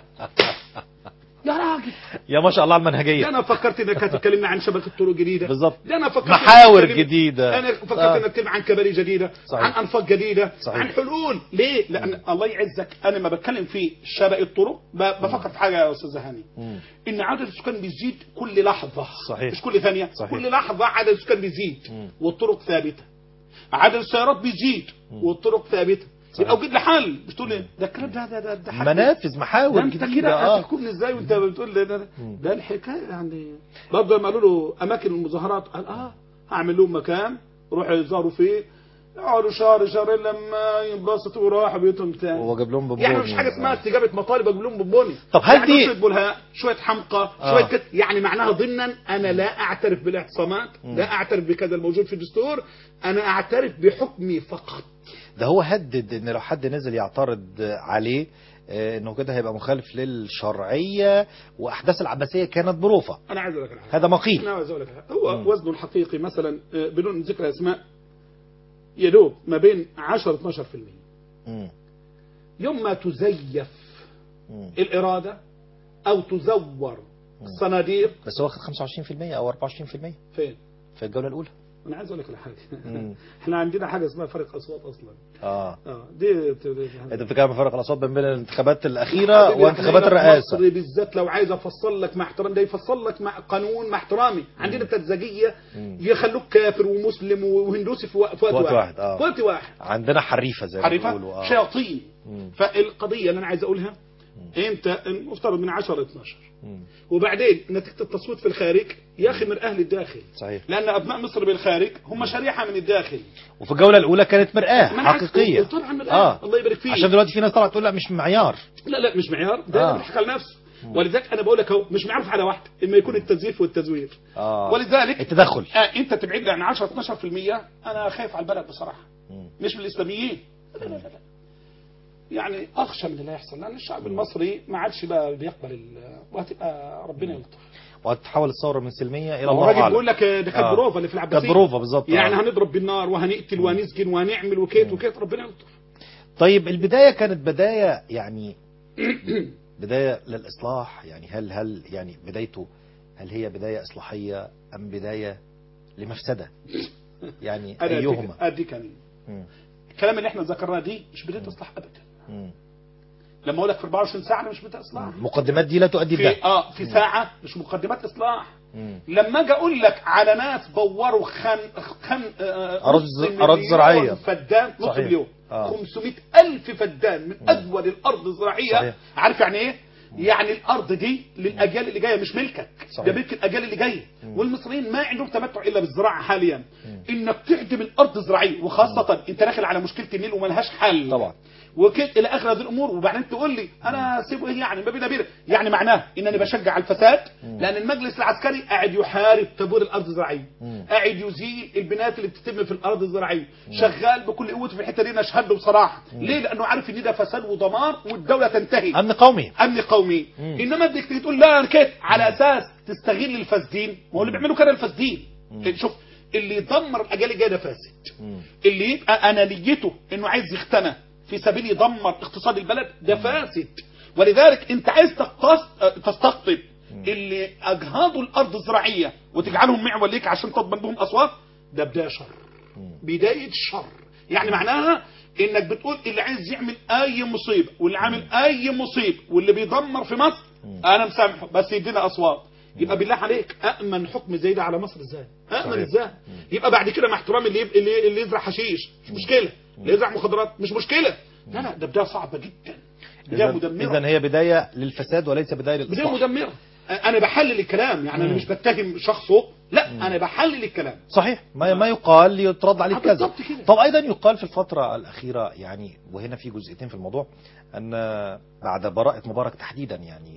يا راجل يا ما شاء الله على ده المنهجيه انا فكرت انك هتتكلمنا عن شبكه طرق جديده بالظبط. ده انا فكرت محاور إنك تتكلم- جديدة. انا فكرت آه. انك تتكلم عن كباري جديده صحيح. عن انفاق جديده صحيح. عن حلول ليه؟ لان الله يعزك انا ما بتكلم في شبكه الطرق ب- بفكر في حاجه يا استاذ هاني مم. ان عدد السكان بيزيد كل لحظه صحيح. مش كل ثانيه صحيح. كل لحظه عدد السكان بيزيد مم. والطرق ثابته عدد السيارات بيزيد والطرق ثابته يبقى وجد لي حل بتقول ايه ده الكلام ده ده ده, ده حل. منافذ ده محاور انت جديده كده اه هتحكمني ازاي وانت بتقول لي ده, ده, ده الحكايه يعني برضه لما قالوا له اماكن المظاهرات قال اه هعمل لهم مكان روحوا يظهروا فيه يقعدوا شهر شهرين لما ينبسطوا ويروحوا بيوتهم تاني وجاب لهم بونبوني. يعني مش حاجه اسمها استجابه مطالب اجيب لهم بونبوني طب هل يعني دي- شويه بلهاء شويه حمقى آه. شويه كده يعني معناها ضمنا انا لا اعترف بالاعتصامات لا اعترف بكذا الموجود في الدستور انا اعترف بحكمي فقط ده هو هدد ان لو حد نزل يعترض عليه آه، انه كده هيبقى مخالف للشرعيه واحداث العباسيه كانت بروفه انا عايز اقول لك على حاجه هذا مقيل انا عايز اقول لك على حاجة. هو وزنه الحقيقي مثلا آه، بدون ذكر اسماء يدوب ما بين 10 12% مم. يوم ما تزيف مم. الاراده او تزور الصناديق بس هو واخد 25% او 24% فين في الجوله الاولى انا عايز اقول لك على حاجه مم. احنا عندنا حاجه اسمها فرق اصوات اصلا اه اه دي انت بتتكلم عن فرق الاصوات بين الانتخابات الاخيره وانتخابات الرئاسه مصر بالذات لو عايز افصل لك مع احترام ده يفصل لك مع قانون مع احترامي عندنا التزاجيه مم. يخلوك كافر ومسلم وهندوسي في وقت, في وقت وقت واحد, واحد، آه. في وقت واحد عندنا حريفه زي ما عارفها بيقولوا اه شياطين مم. فالقضيه اللي انا عايز اقولها انت المفترض من 10 ل 12 مم. وبعدين نتيجه التصويت في الخارج يا اخي من اهل الداخل صحيح لان ابناء مصر بالخارج هم شريحه من الداخل وفي الجوله الاولى كانت مرآه ما أنا عارف- حقيقيه طبعا مرآة. اه الله يبارك فيك عشان دلوقتي في ناس طلعت تقول لا مش معيار لا لا مش معيار ده آه. آه. بيضحك على نفسه ولذلك انا بقول لك اهو مش معروف على واحد اما يكون التزييف والتزوير اه ولذلك التدخل آه انت تبعد عن 10 12% انا خايف على البلد بصراحه مم. مش من الاسلاميين لا لا لا لا. يعني اخشى من اللي هيحصل لان الشعب المصري ما عادش بقى بيقبل ال- وهتبقى ربنا يلطف وهتتحول الثوره من سلميه الى الله الراجل اعلم بيقول لك ده كانت آه. بروفا اللي في العباسيه كانت بروفا بالظبط آه. يعني هنضرب بالنار وهنقتل وهنسجن وهنعمل وكيت وكيت ربنا يلطف طيب البدايه كانت بدايه يعني بدايه للاصلاح يعني هل هل يعني بدايته هل هي بدايه اصلاحيه ام بدايه لمفسده يعني انا ايهما أديك- اديك أنا. مم. الكلام اللي احنا ذكرناه دي مش بدايه اصلاح ابدا مم. لما اقول لك في 24 ساعه أنا مش بدايه اصلاح المقدمات دي لا تؤدي لده في اه في ساعه مش مقدمات اصلاح مم. لما اجي اقول لك على ناس بوروا خن خن آه، أراضي- نص أراضي مليون زراعية. فدان نص صحيح. مليون آه. 500 ألف فدان من أجود الأرض الزراعية صحيح. عارف يعني إيه؟ يعني الأرض دي للأجيال اللي جاية مش ملكك صحيح. ده ملك الأجيال اللي جاية والمصريين ما عندهم تمتع إلا بالزراعة حاليا إنك تعدم الأرض الزراعية وخاصة أنت داخل على مشكلة النيل وملهاش حل طبعا. وكده الى اخر هذه الامور وبعدين تقول لي انا سيبه ايه يعني ما بينا بينا يعني معناه ان انا بشجع الفساد لان المجلس العسكري قاعد يحارب تبوير الارض الزراعيه قاعد يزيل البنايات اللي بتتم في الارض الزراعيه شغال بكل قوته في الحته دي نشهد له بصراحه ليه لانه عارف ان ده فساد ودمار والدوله تنتهي امن قومي امن قومي انما بدك تيجي تقول لا انا كده على اساس تستغل الفاسدين ما هو اللي بيعملوا كده الفاسدين شوف اللي يدمر الاجيال الجايه ده فاسد اللي يبقى انانيته انه عايز يختنى في سبيل يدمر اقتصاد البلد ده فاسد ولذلك انت عايز تقتص- تستقطب اللي اجهضوا الارض الزراعيه وتجعلهم معول ليك عشان تضمن بهم اصوات ده بدايه شر بدايه شر يعني معناها انك بتقول اللي عايز يعمل اي مصيبه واللي عامل اي مصيبه واللي بيدمر في مصر انا مسامحه بس يدينا اصوات يبقى بالله عليك امن حكم زي ده على مصر ازاي امن صحيح. ازاي يبقى بعد كده مع احترامي اللي يب- اللي, اللي يزرع حشيش مش مشكله اللي يزرع مخدرات مش مشكله لا لا ده بدايه صعبه جدا بدايه مدمره اذا هي بدايه للفساد وليس بدايه بدايه للاصلاح مدمره انا بحلل الكلام يعني انا مش بتهم شخصه لا انا بحلل الكلام صحيح ما ما يقال يترد عليه آه، كذا بالضبط كده. طب ايضا يقال في الفتره الاخيره يعني وهنا في جزئيتين في الموضوع ان بعد براءه مبارك تحديدا يعني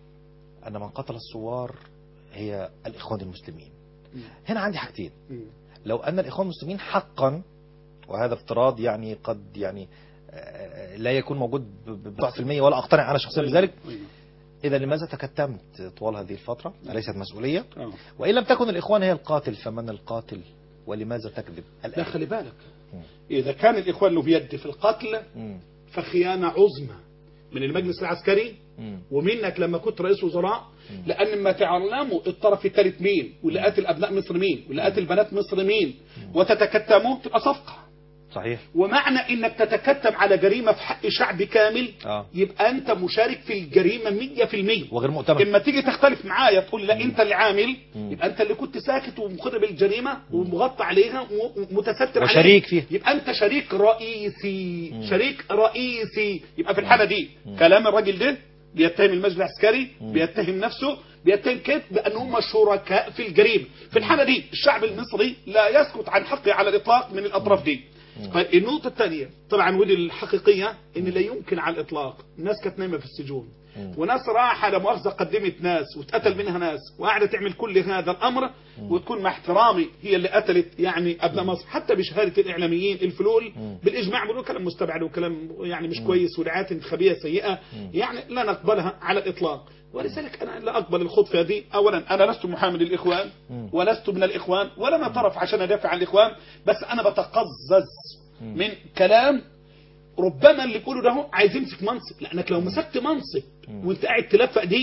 ان من قتل الثوار هي الاخوان المسلمين هنا عندي حاجتين لو ان الاخوان المسلمين حقا وهذا افتراض يعني قد يعني آه، لا يكون موجود ب- بضعف في المية ولا اقتنع انا شخصيا بذلك اذا لماذا تكتمت طوال هذه الفتره اليست مسؤوليه آه. وإن لم تكن الإخوان هي القاتل فمن القاتل ولماذا تكذب لا الآن خلي بالك اذا كان الاخوان له بيد في القتل مم. فخيانه عظمى من المجلس العسكري مم. ومنك لما كنت رئيس وزراء لان ما تعلموا الطرف الثالث مين واللي قاتل ابناء مصر مين واللي قاتل بنات مصر مين وتتكتموا تبقى صفقه صحيح ومعنى انك تتكتم على جريمه في حق شعب كامل آه. يبقى انت مشارك في الجريمه 100% وغير مؤتمن اما تيجي تختلف معايا تقول لا انت اللي عامل يبقى انت اللي كنت ساكت ومقر بالجريمه ومغطى عليها ومتستر عليها وشريك فيها. يبقى انت شريك رئيسي شريك رئيسي يبقى في الحاله دي كلام الراجل ده بيتهم المجلس العسكري بيتهم نفسه بيتهم كيف بان هم شركاء في الجريمه في الحاله دي الشعب المصري لا يسكت عن حقه على الاطلاق من الاطراف دي طيب النقطة الثانية طبعا ودي الحقيقية ان لا يمكن على الاطلاق ناس كانت نايمة في السجون وناس راحة لا مؤاخذة قدمت ناس واتقتل منها ناس وقاعدة تعمل كل هذا الامر وتكون مع احترامي هي اللي قتلت يعني ابناء مصر حتى بشهادة الاعلاميين الفلول بالاجماع بيقولوا كلام مستبعد وكلام يعني مش كويس ودعايات خبيثة سيئة يعني لا نقبلها على الاطلاق ولذلك انا لا اقبل الخوض في هذه اولا انا لست محامي للاخوان ولست من الاخوان ولا انا طرف عشان ادافع عن الاخوان بس انا بتقزز من كلام ربما اللي بيقوله ده هو عايز يمسك منصب لانك لو مسكت منصب وانت قاعد تلفق دي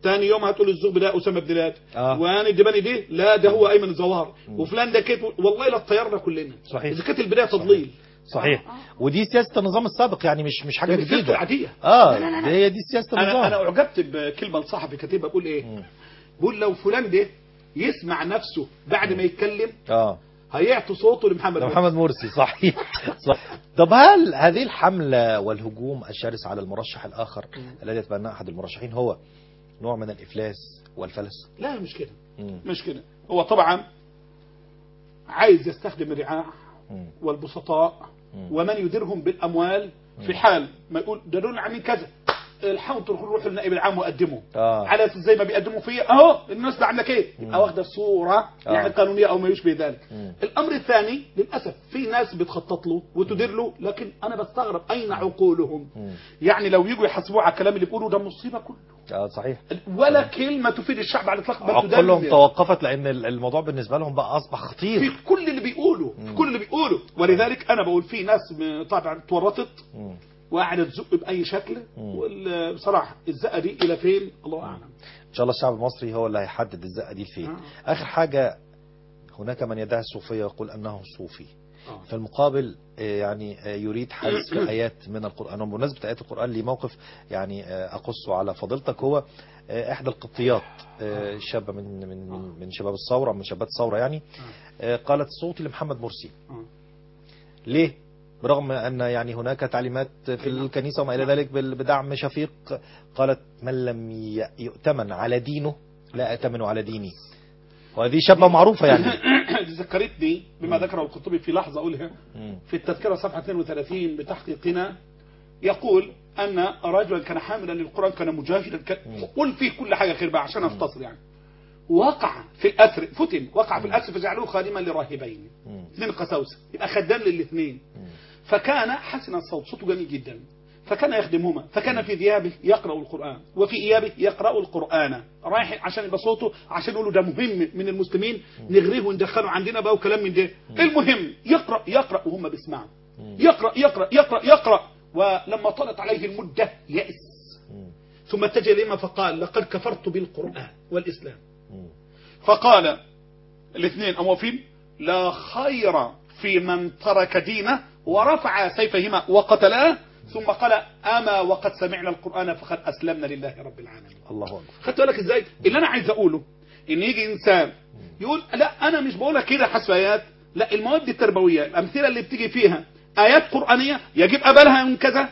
تاني يوم هتقول الزغب ده اسامه بن لادن آه. وهاني الدباني دي لا ده هو ايمن الزوار وفلان ده كيف والله لا طيرنا كلنا صحيح. اذا كانت البدايه تضليل صحيح ودي سياسه النظام السابق يعني مش مش حاجه ده السياسة جديده العادية. اه لا، لا، لا، لا. ده هي دي سياسه انا انا النظام اعجبت بكلمه لصاحبي كاتبها بقول ايه بقول لو فلان ده يسمع نفسه بعد ما يتكلم اه هيعطي صوته لمحمد ده مرسي. محمد مرسي صحيح صح طب هل هذه الحملة والهجوم الشرس على المرشح الآخر الذي يتبناه أحد المرشحين هو نوع من الإفلاس والفلس لا مش كده مم. مش كده هو طبعا عايز يستخدم الرعاع مم. والبسطاء ومن يديرهم بالاموال في حال ما يقول ده دول عاملين كذا الحقوا تروحوا روحوا للنائب العام وقدموا آه. على اساس زي ما بيقدموا فيا اهو الناس ده عامله كده يبقى واخده صوره آه. يعني قانونيه او ما يشبه ذلك مم. الامر الثاني للاسف في ناس بتخطط له وتدير له لكن انا بستغرب اين عقولهم مم. يعني لو يجوا يحاسبوه على الكلام اللي بيقولوا ده مصيبه كله آه صحيح ولا كلمه تفيد الشعب على الاطلاق بل عقولهم تدمر. توقفت لأن الموضوع بالنسبة لهم بقى أصبح خطير في كل اللي بيقوله في كل اللي بيقوله ولذلك انا بقول في ناس م- طبعا اتورطت مم. وقاعده تزق باي شكل وبصراحه الزقه دي الى فين الله اعلم إن شاء الله الشعب المصري هو اللي هيحدد الزقة دي فين آه. آخر حاجة هناك من يدعي الصوفية يقول أنه صوفي آه. في المقابل آه، يعني آه، يريد حذف آيات من القرآن وبمناسبة آيات القرآن لي موقف يعني آه، أقصه على فضيلتك هو آه، إحدى القبطيات آه، شابة من من من- من شباب الثورة من شباب الثورة يعني آه، قالت صوتي لمحمد مرسي آه. ليه؟ برغم أن يعني هناك تعليمات في الكنيسة وما إلى ذلك بال- بدعم شفيق قالت من لم ي- يؤتمن على دينه لا أتمن على ديني وهذه شابة معروفة يعني ذكرتني بما ذكره القرطبي في لحظه اقولها مم. في التذكره صفحه 32 بتحقيقنا يقول ان رجلا كان حاملا للقران كان مجاهدا كان قل فيه كل حاجه خير بقى عشان اختصر يعني وقع في الاسر فتن وقع في الاسر فجعلوه خادما لراهبين مم. اثنين قساوسه يبقى خدام للاثنين فكان حسن الصوت صوته جميل جدا فكان يخدمهما فكان في ثيابه يقرأ القرآن وفي إيابه يقرأ القرآن رايح عشان يبقى صوته عشان يقولوا ده مهم من المسلمين نغريه وندخله عندنا بقى وكلام من ده المهم يقرأ يقرأ وهم بيسمعوا يقرأ يقرأ يقرأ يقرأ ولما طالت عليه المدة يأس مم. ثم اتجه لما فقال لقد كفرت بالقرآن والإسلام مم. فقال الاثنين أموفين لا خير في من ترك دينه ورفع سيفهما وقتلاه ثم قال أما وقد سمعنا القرآن فقد أسلمنا لله رب العالمين الله أكبر خدت بالك ازاي اللي انا عايز اقوله ان يجي انسان يقول لا انا مش بقولها كده حسب ايات لا المواد التربويه الامثله اللي بتيجي فيها ايات قرانيه يجب قبلها من كذا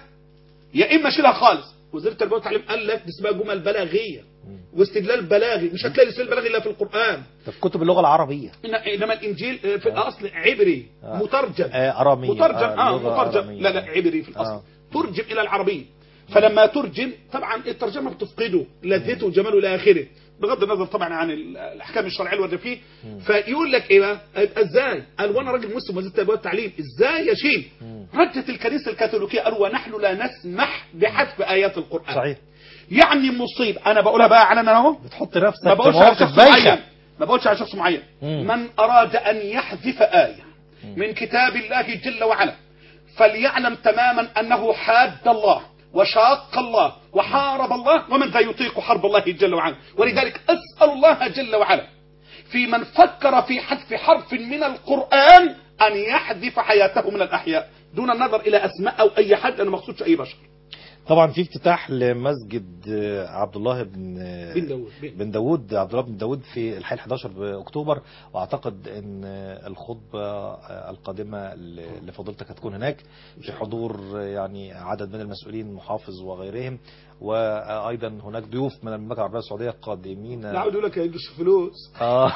يا اما شيلها خالص وزير التربيه والتعليم قال لك دي اسمها جمل بلاغيه واستدلال بلاغي مش هتلاقي الاستدلال البلاغي الا في القران ده في كتب اللغة العربية إن- انما الانجيل آه، في الاصل عبري آه. مترجم آه، أرامي مترجم اه لغة مترجم أرامية. لا لا عبري في الاصل آه. ترجم الى العربيه فلما ترجم طبعا الترجمه بتفقده لذته وجماله الى اخره بغض النظر طبعا عن ال- الاحكام الشرعيه اللي ورد فيه فيقول لك ايه بقى يبقى ازاي قال وانا راجل مسلم وزير التربيه والتعليم ازاي يا شيخ ردت الكنيسه الكاثوليكيه قالوا ونحن لا نسمح بحذف ايات القران صحيح يعني مصيب انا بقولها بقى علنا اهو بتحط نفسك ما في بقولش على مواقف شخص معين بايخة ما بقولش على شخص معين مم. من أراد أن يحذف آية من كتاب الله جل وعلا فليعلم تماما أنه حاد الله وشاق الله وحارب الله ومن ذا يطيق حرب الله جل وعلا ولذلك أسأل الله جل وعلا في من فكر في حذف حرف من القرآن أن يحذف حياته من الأحياء دون النظر إلى أسماء أو أي حد أنا ما اقصدش أي بشر طبعا في افتتاح لمسجد آه، عبد الله بن آه، بن داود بن. بن داود عبد الله بن داود في الحي 11 باكتوبر واعتقد ان آه، الخطبه آه، القادمه ل- لفضيلتك هتكون هناك في حضور آه، يعني عدد من المسؤولين محافظ وغيرهم وايضا هناك ضيوف من المملكه العربيه السعوديه قادمين لا عاود يقول لك يجيش فلوس اه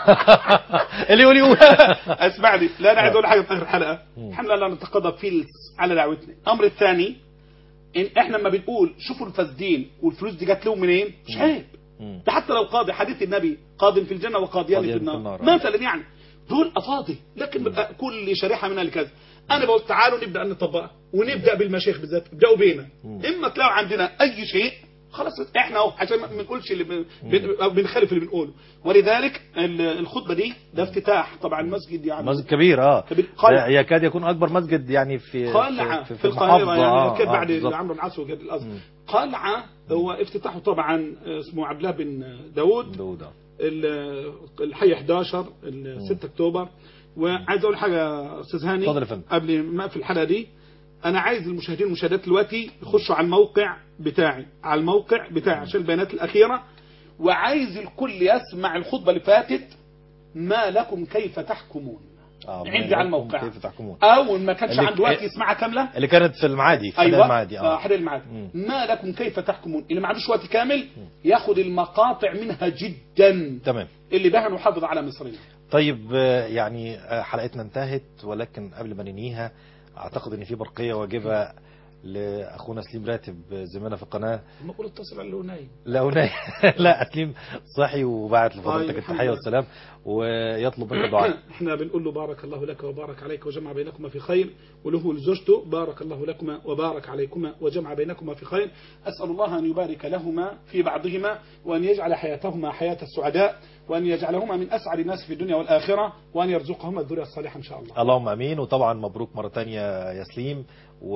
اللي يقول يقول اسمعني لا انا عايز اقول حاجه في اخر الحلقه الحمد لله نتقاضى فيلز على دعوتنا الامر الثاني ان احنا لما بنقول شوفوا الفاسدين والفلوس دي جات لهم منين مش عيب مم. ده حتى لو قاضي حديث النبي قاض في الجنه وقاضيان قاضيان في في النار النار. مثلا يعني دول افاضي لكن بقى كل شريحه منها لكذا انا بقول تعالوا نبدا نطبقها ونبدا بالمشايخ بالذات ابداوا بينا اما تلاقوا عندنا اي شيء خلاص احنا اهو عشان ما بنقولش اللي بن- بن- أو بنخالف اللي بنقوله ولذلك ال- الخطبه دي ده افتتاح طبعا مسجد يعني مسجد كبير اه كبير. قلعة. ده يكاد يكون اكبر مسجد يعني في قلعة في, في القاهرة المحافظه يعني آه، كان آه، بعد بالظبط. عمرو العاص وكان الأزهر قلعة هو افتتاحه طبعا اسمه عبد الله بن داود دودة ال- الحي 11 ال 6 اكتوبر وعايز اقول حاجه يا استاذ هاني اتفضل يا فندم. قبل ما اقفل الحلقه دي انا عايز المشاهدين والمشاهدات دلوقتي يخشوا على الموقع بتاعي على الموقع بتاعي عشان البيانات الاخيره وعايز الكل يسمع الخطبه اللي فاتت ما لكم كيف تحكمون اه عندي على الموقع كيف تحكمون او إن ما كانش اللي- عنده وقت يسمعها كامله اللي كانت في المعادي في حدائق ايوه المعادي آه اه حدائق المعادي مم. ما لكم كيف تحكمون اللي ما عندوش وقت كامل ياخد المقاطع منها جدا تمام اللي بها نحافظ على مصرنا طيب آه، يعني آه، حلقتنا انتهت ولكن قبل ما ننهيها اعتقد ان في برقيه واجبه لاخونا سليم راتب زميلنا في القناه ما اقول اتصل على اللي هو نايم لا وناي لا سليم صحي وبعت لفضيلتك طيب، الحمد التحيه لله. والسلام ويطلب منك الدعاء احنا بنقول له بارك الله لك وبارك عليك وجمع بينكما في خير وله لزوجته بارك الله لكما وبارك عليكما وجمع بينكما في خير اسال الله ان يبارك لهما في بعضهما وان يجعل حياتهما حياه السعداء وان يجعلهما من اسعد الناس في الدنيا والاخره وان يرزقهما الذريه الصالحه ان شاء الله اللهم امين وطبعا مبروك مره تانية يا سليم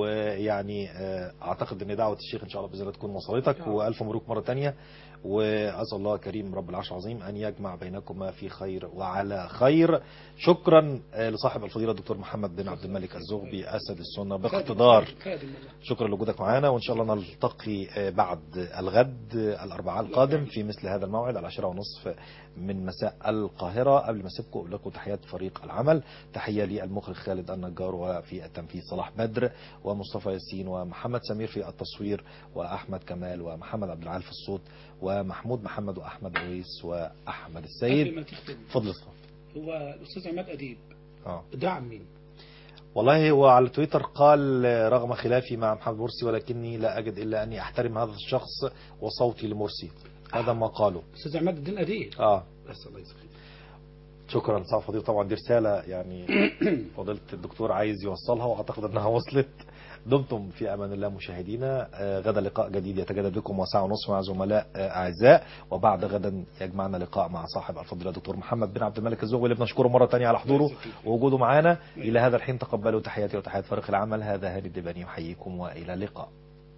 ويعني آه، اعتقد ان دعوه الشيخ ان شاء الله باذن الله تكون وصلتك والف مبروك مره تانية واسال الله كريم رب العرش العظيم ان يجمع بينكما في خير وعلى خير شكرا آه، لصاحب الفضيله الدكتور محمد بن عبد الملك الزغبي اسد السنه باقتدار خادم الله. شكرا لوجودك معنا وان شاء الله نلتقي آه، بعد الغد آه، الاربعاء القادم في مثل هذا الموعد على العاشرة ونصف من مساء القاهرة قبل ما اسيبكم لكم تحيات فريق العمل تحية للمخرج خالد النجار وفي التنفيذ صلاح بدر ومصطفى ياسين ومحمد سمير في التصوير واحمد كمال ومحمد عبد العال في الصوت ومحمود محمد واحمد عويس واحمد قبل السيد ما تختم فضل الصف. هو الاستاذ عماد اديب اه دعم مين؟ والله هو على تويتر قال رغم خلافي مع محمد مرسي ولكني لا أجد إلا أني أحترم هذا الشخص وصوتي لمرسي هذا ما قاله استاذ عماد الدين اديب آه بس الله يسخير شكرا صاحب فضيل طبعا دي رسالة يعني فضيلة الدكتور عايز يوصلها وأعتقد أنها وصلت دمتم في أمان الله مشاهدينا آه، غدا لقاء جديد يتجدد بكم وساعة ونصف مع زملاء آه، أعزاء وبعد غدا يجمعنا لقاء مع صاحب الفضيلة الدكتور محمد بن عبد الملك الزغبي اللي بنشكره مرة تانية على حضوره ووجوده معنا إلى هذا الحين تقبلوا تحياتي وتحيات فريق العمل هذا هاني الدباني يحييكم وإلى اللقاء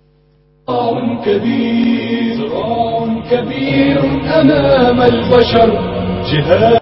صراع كبير صراع كبير أمام البشر جهاد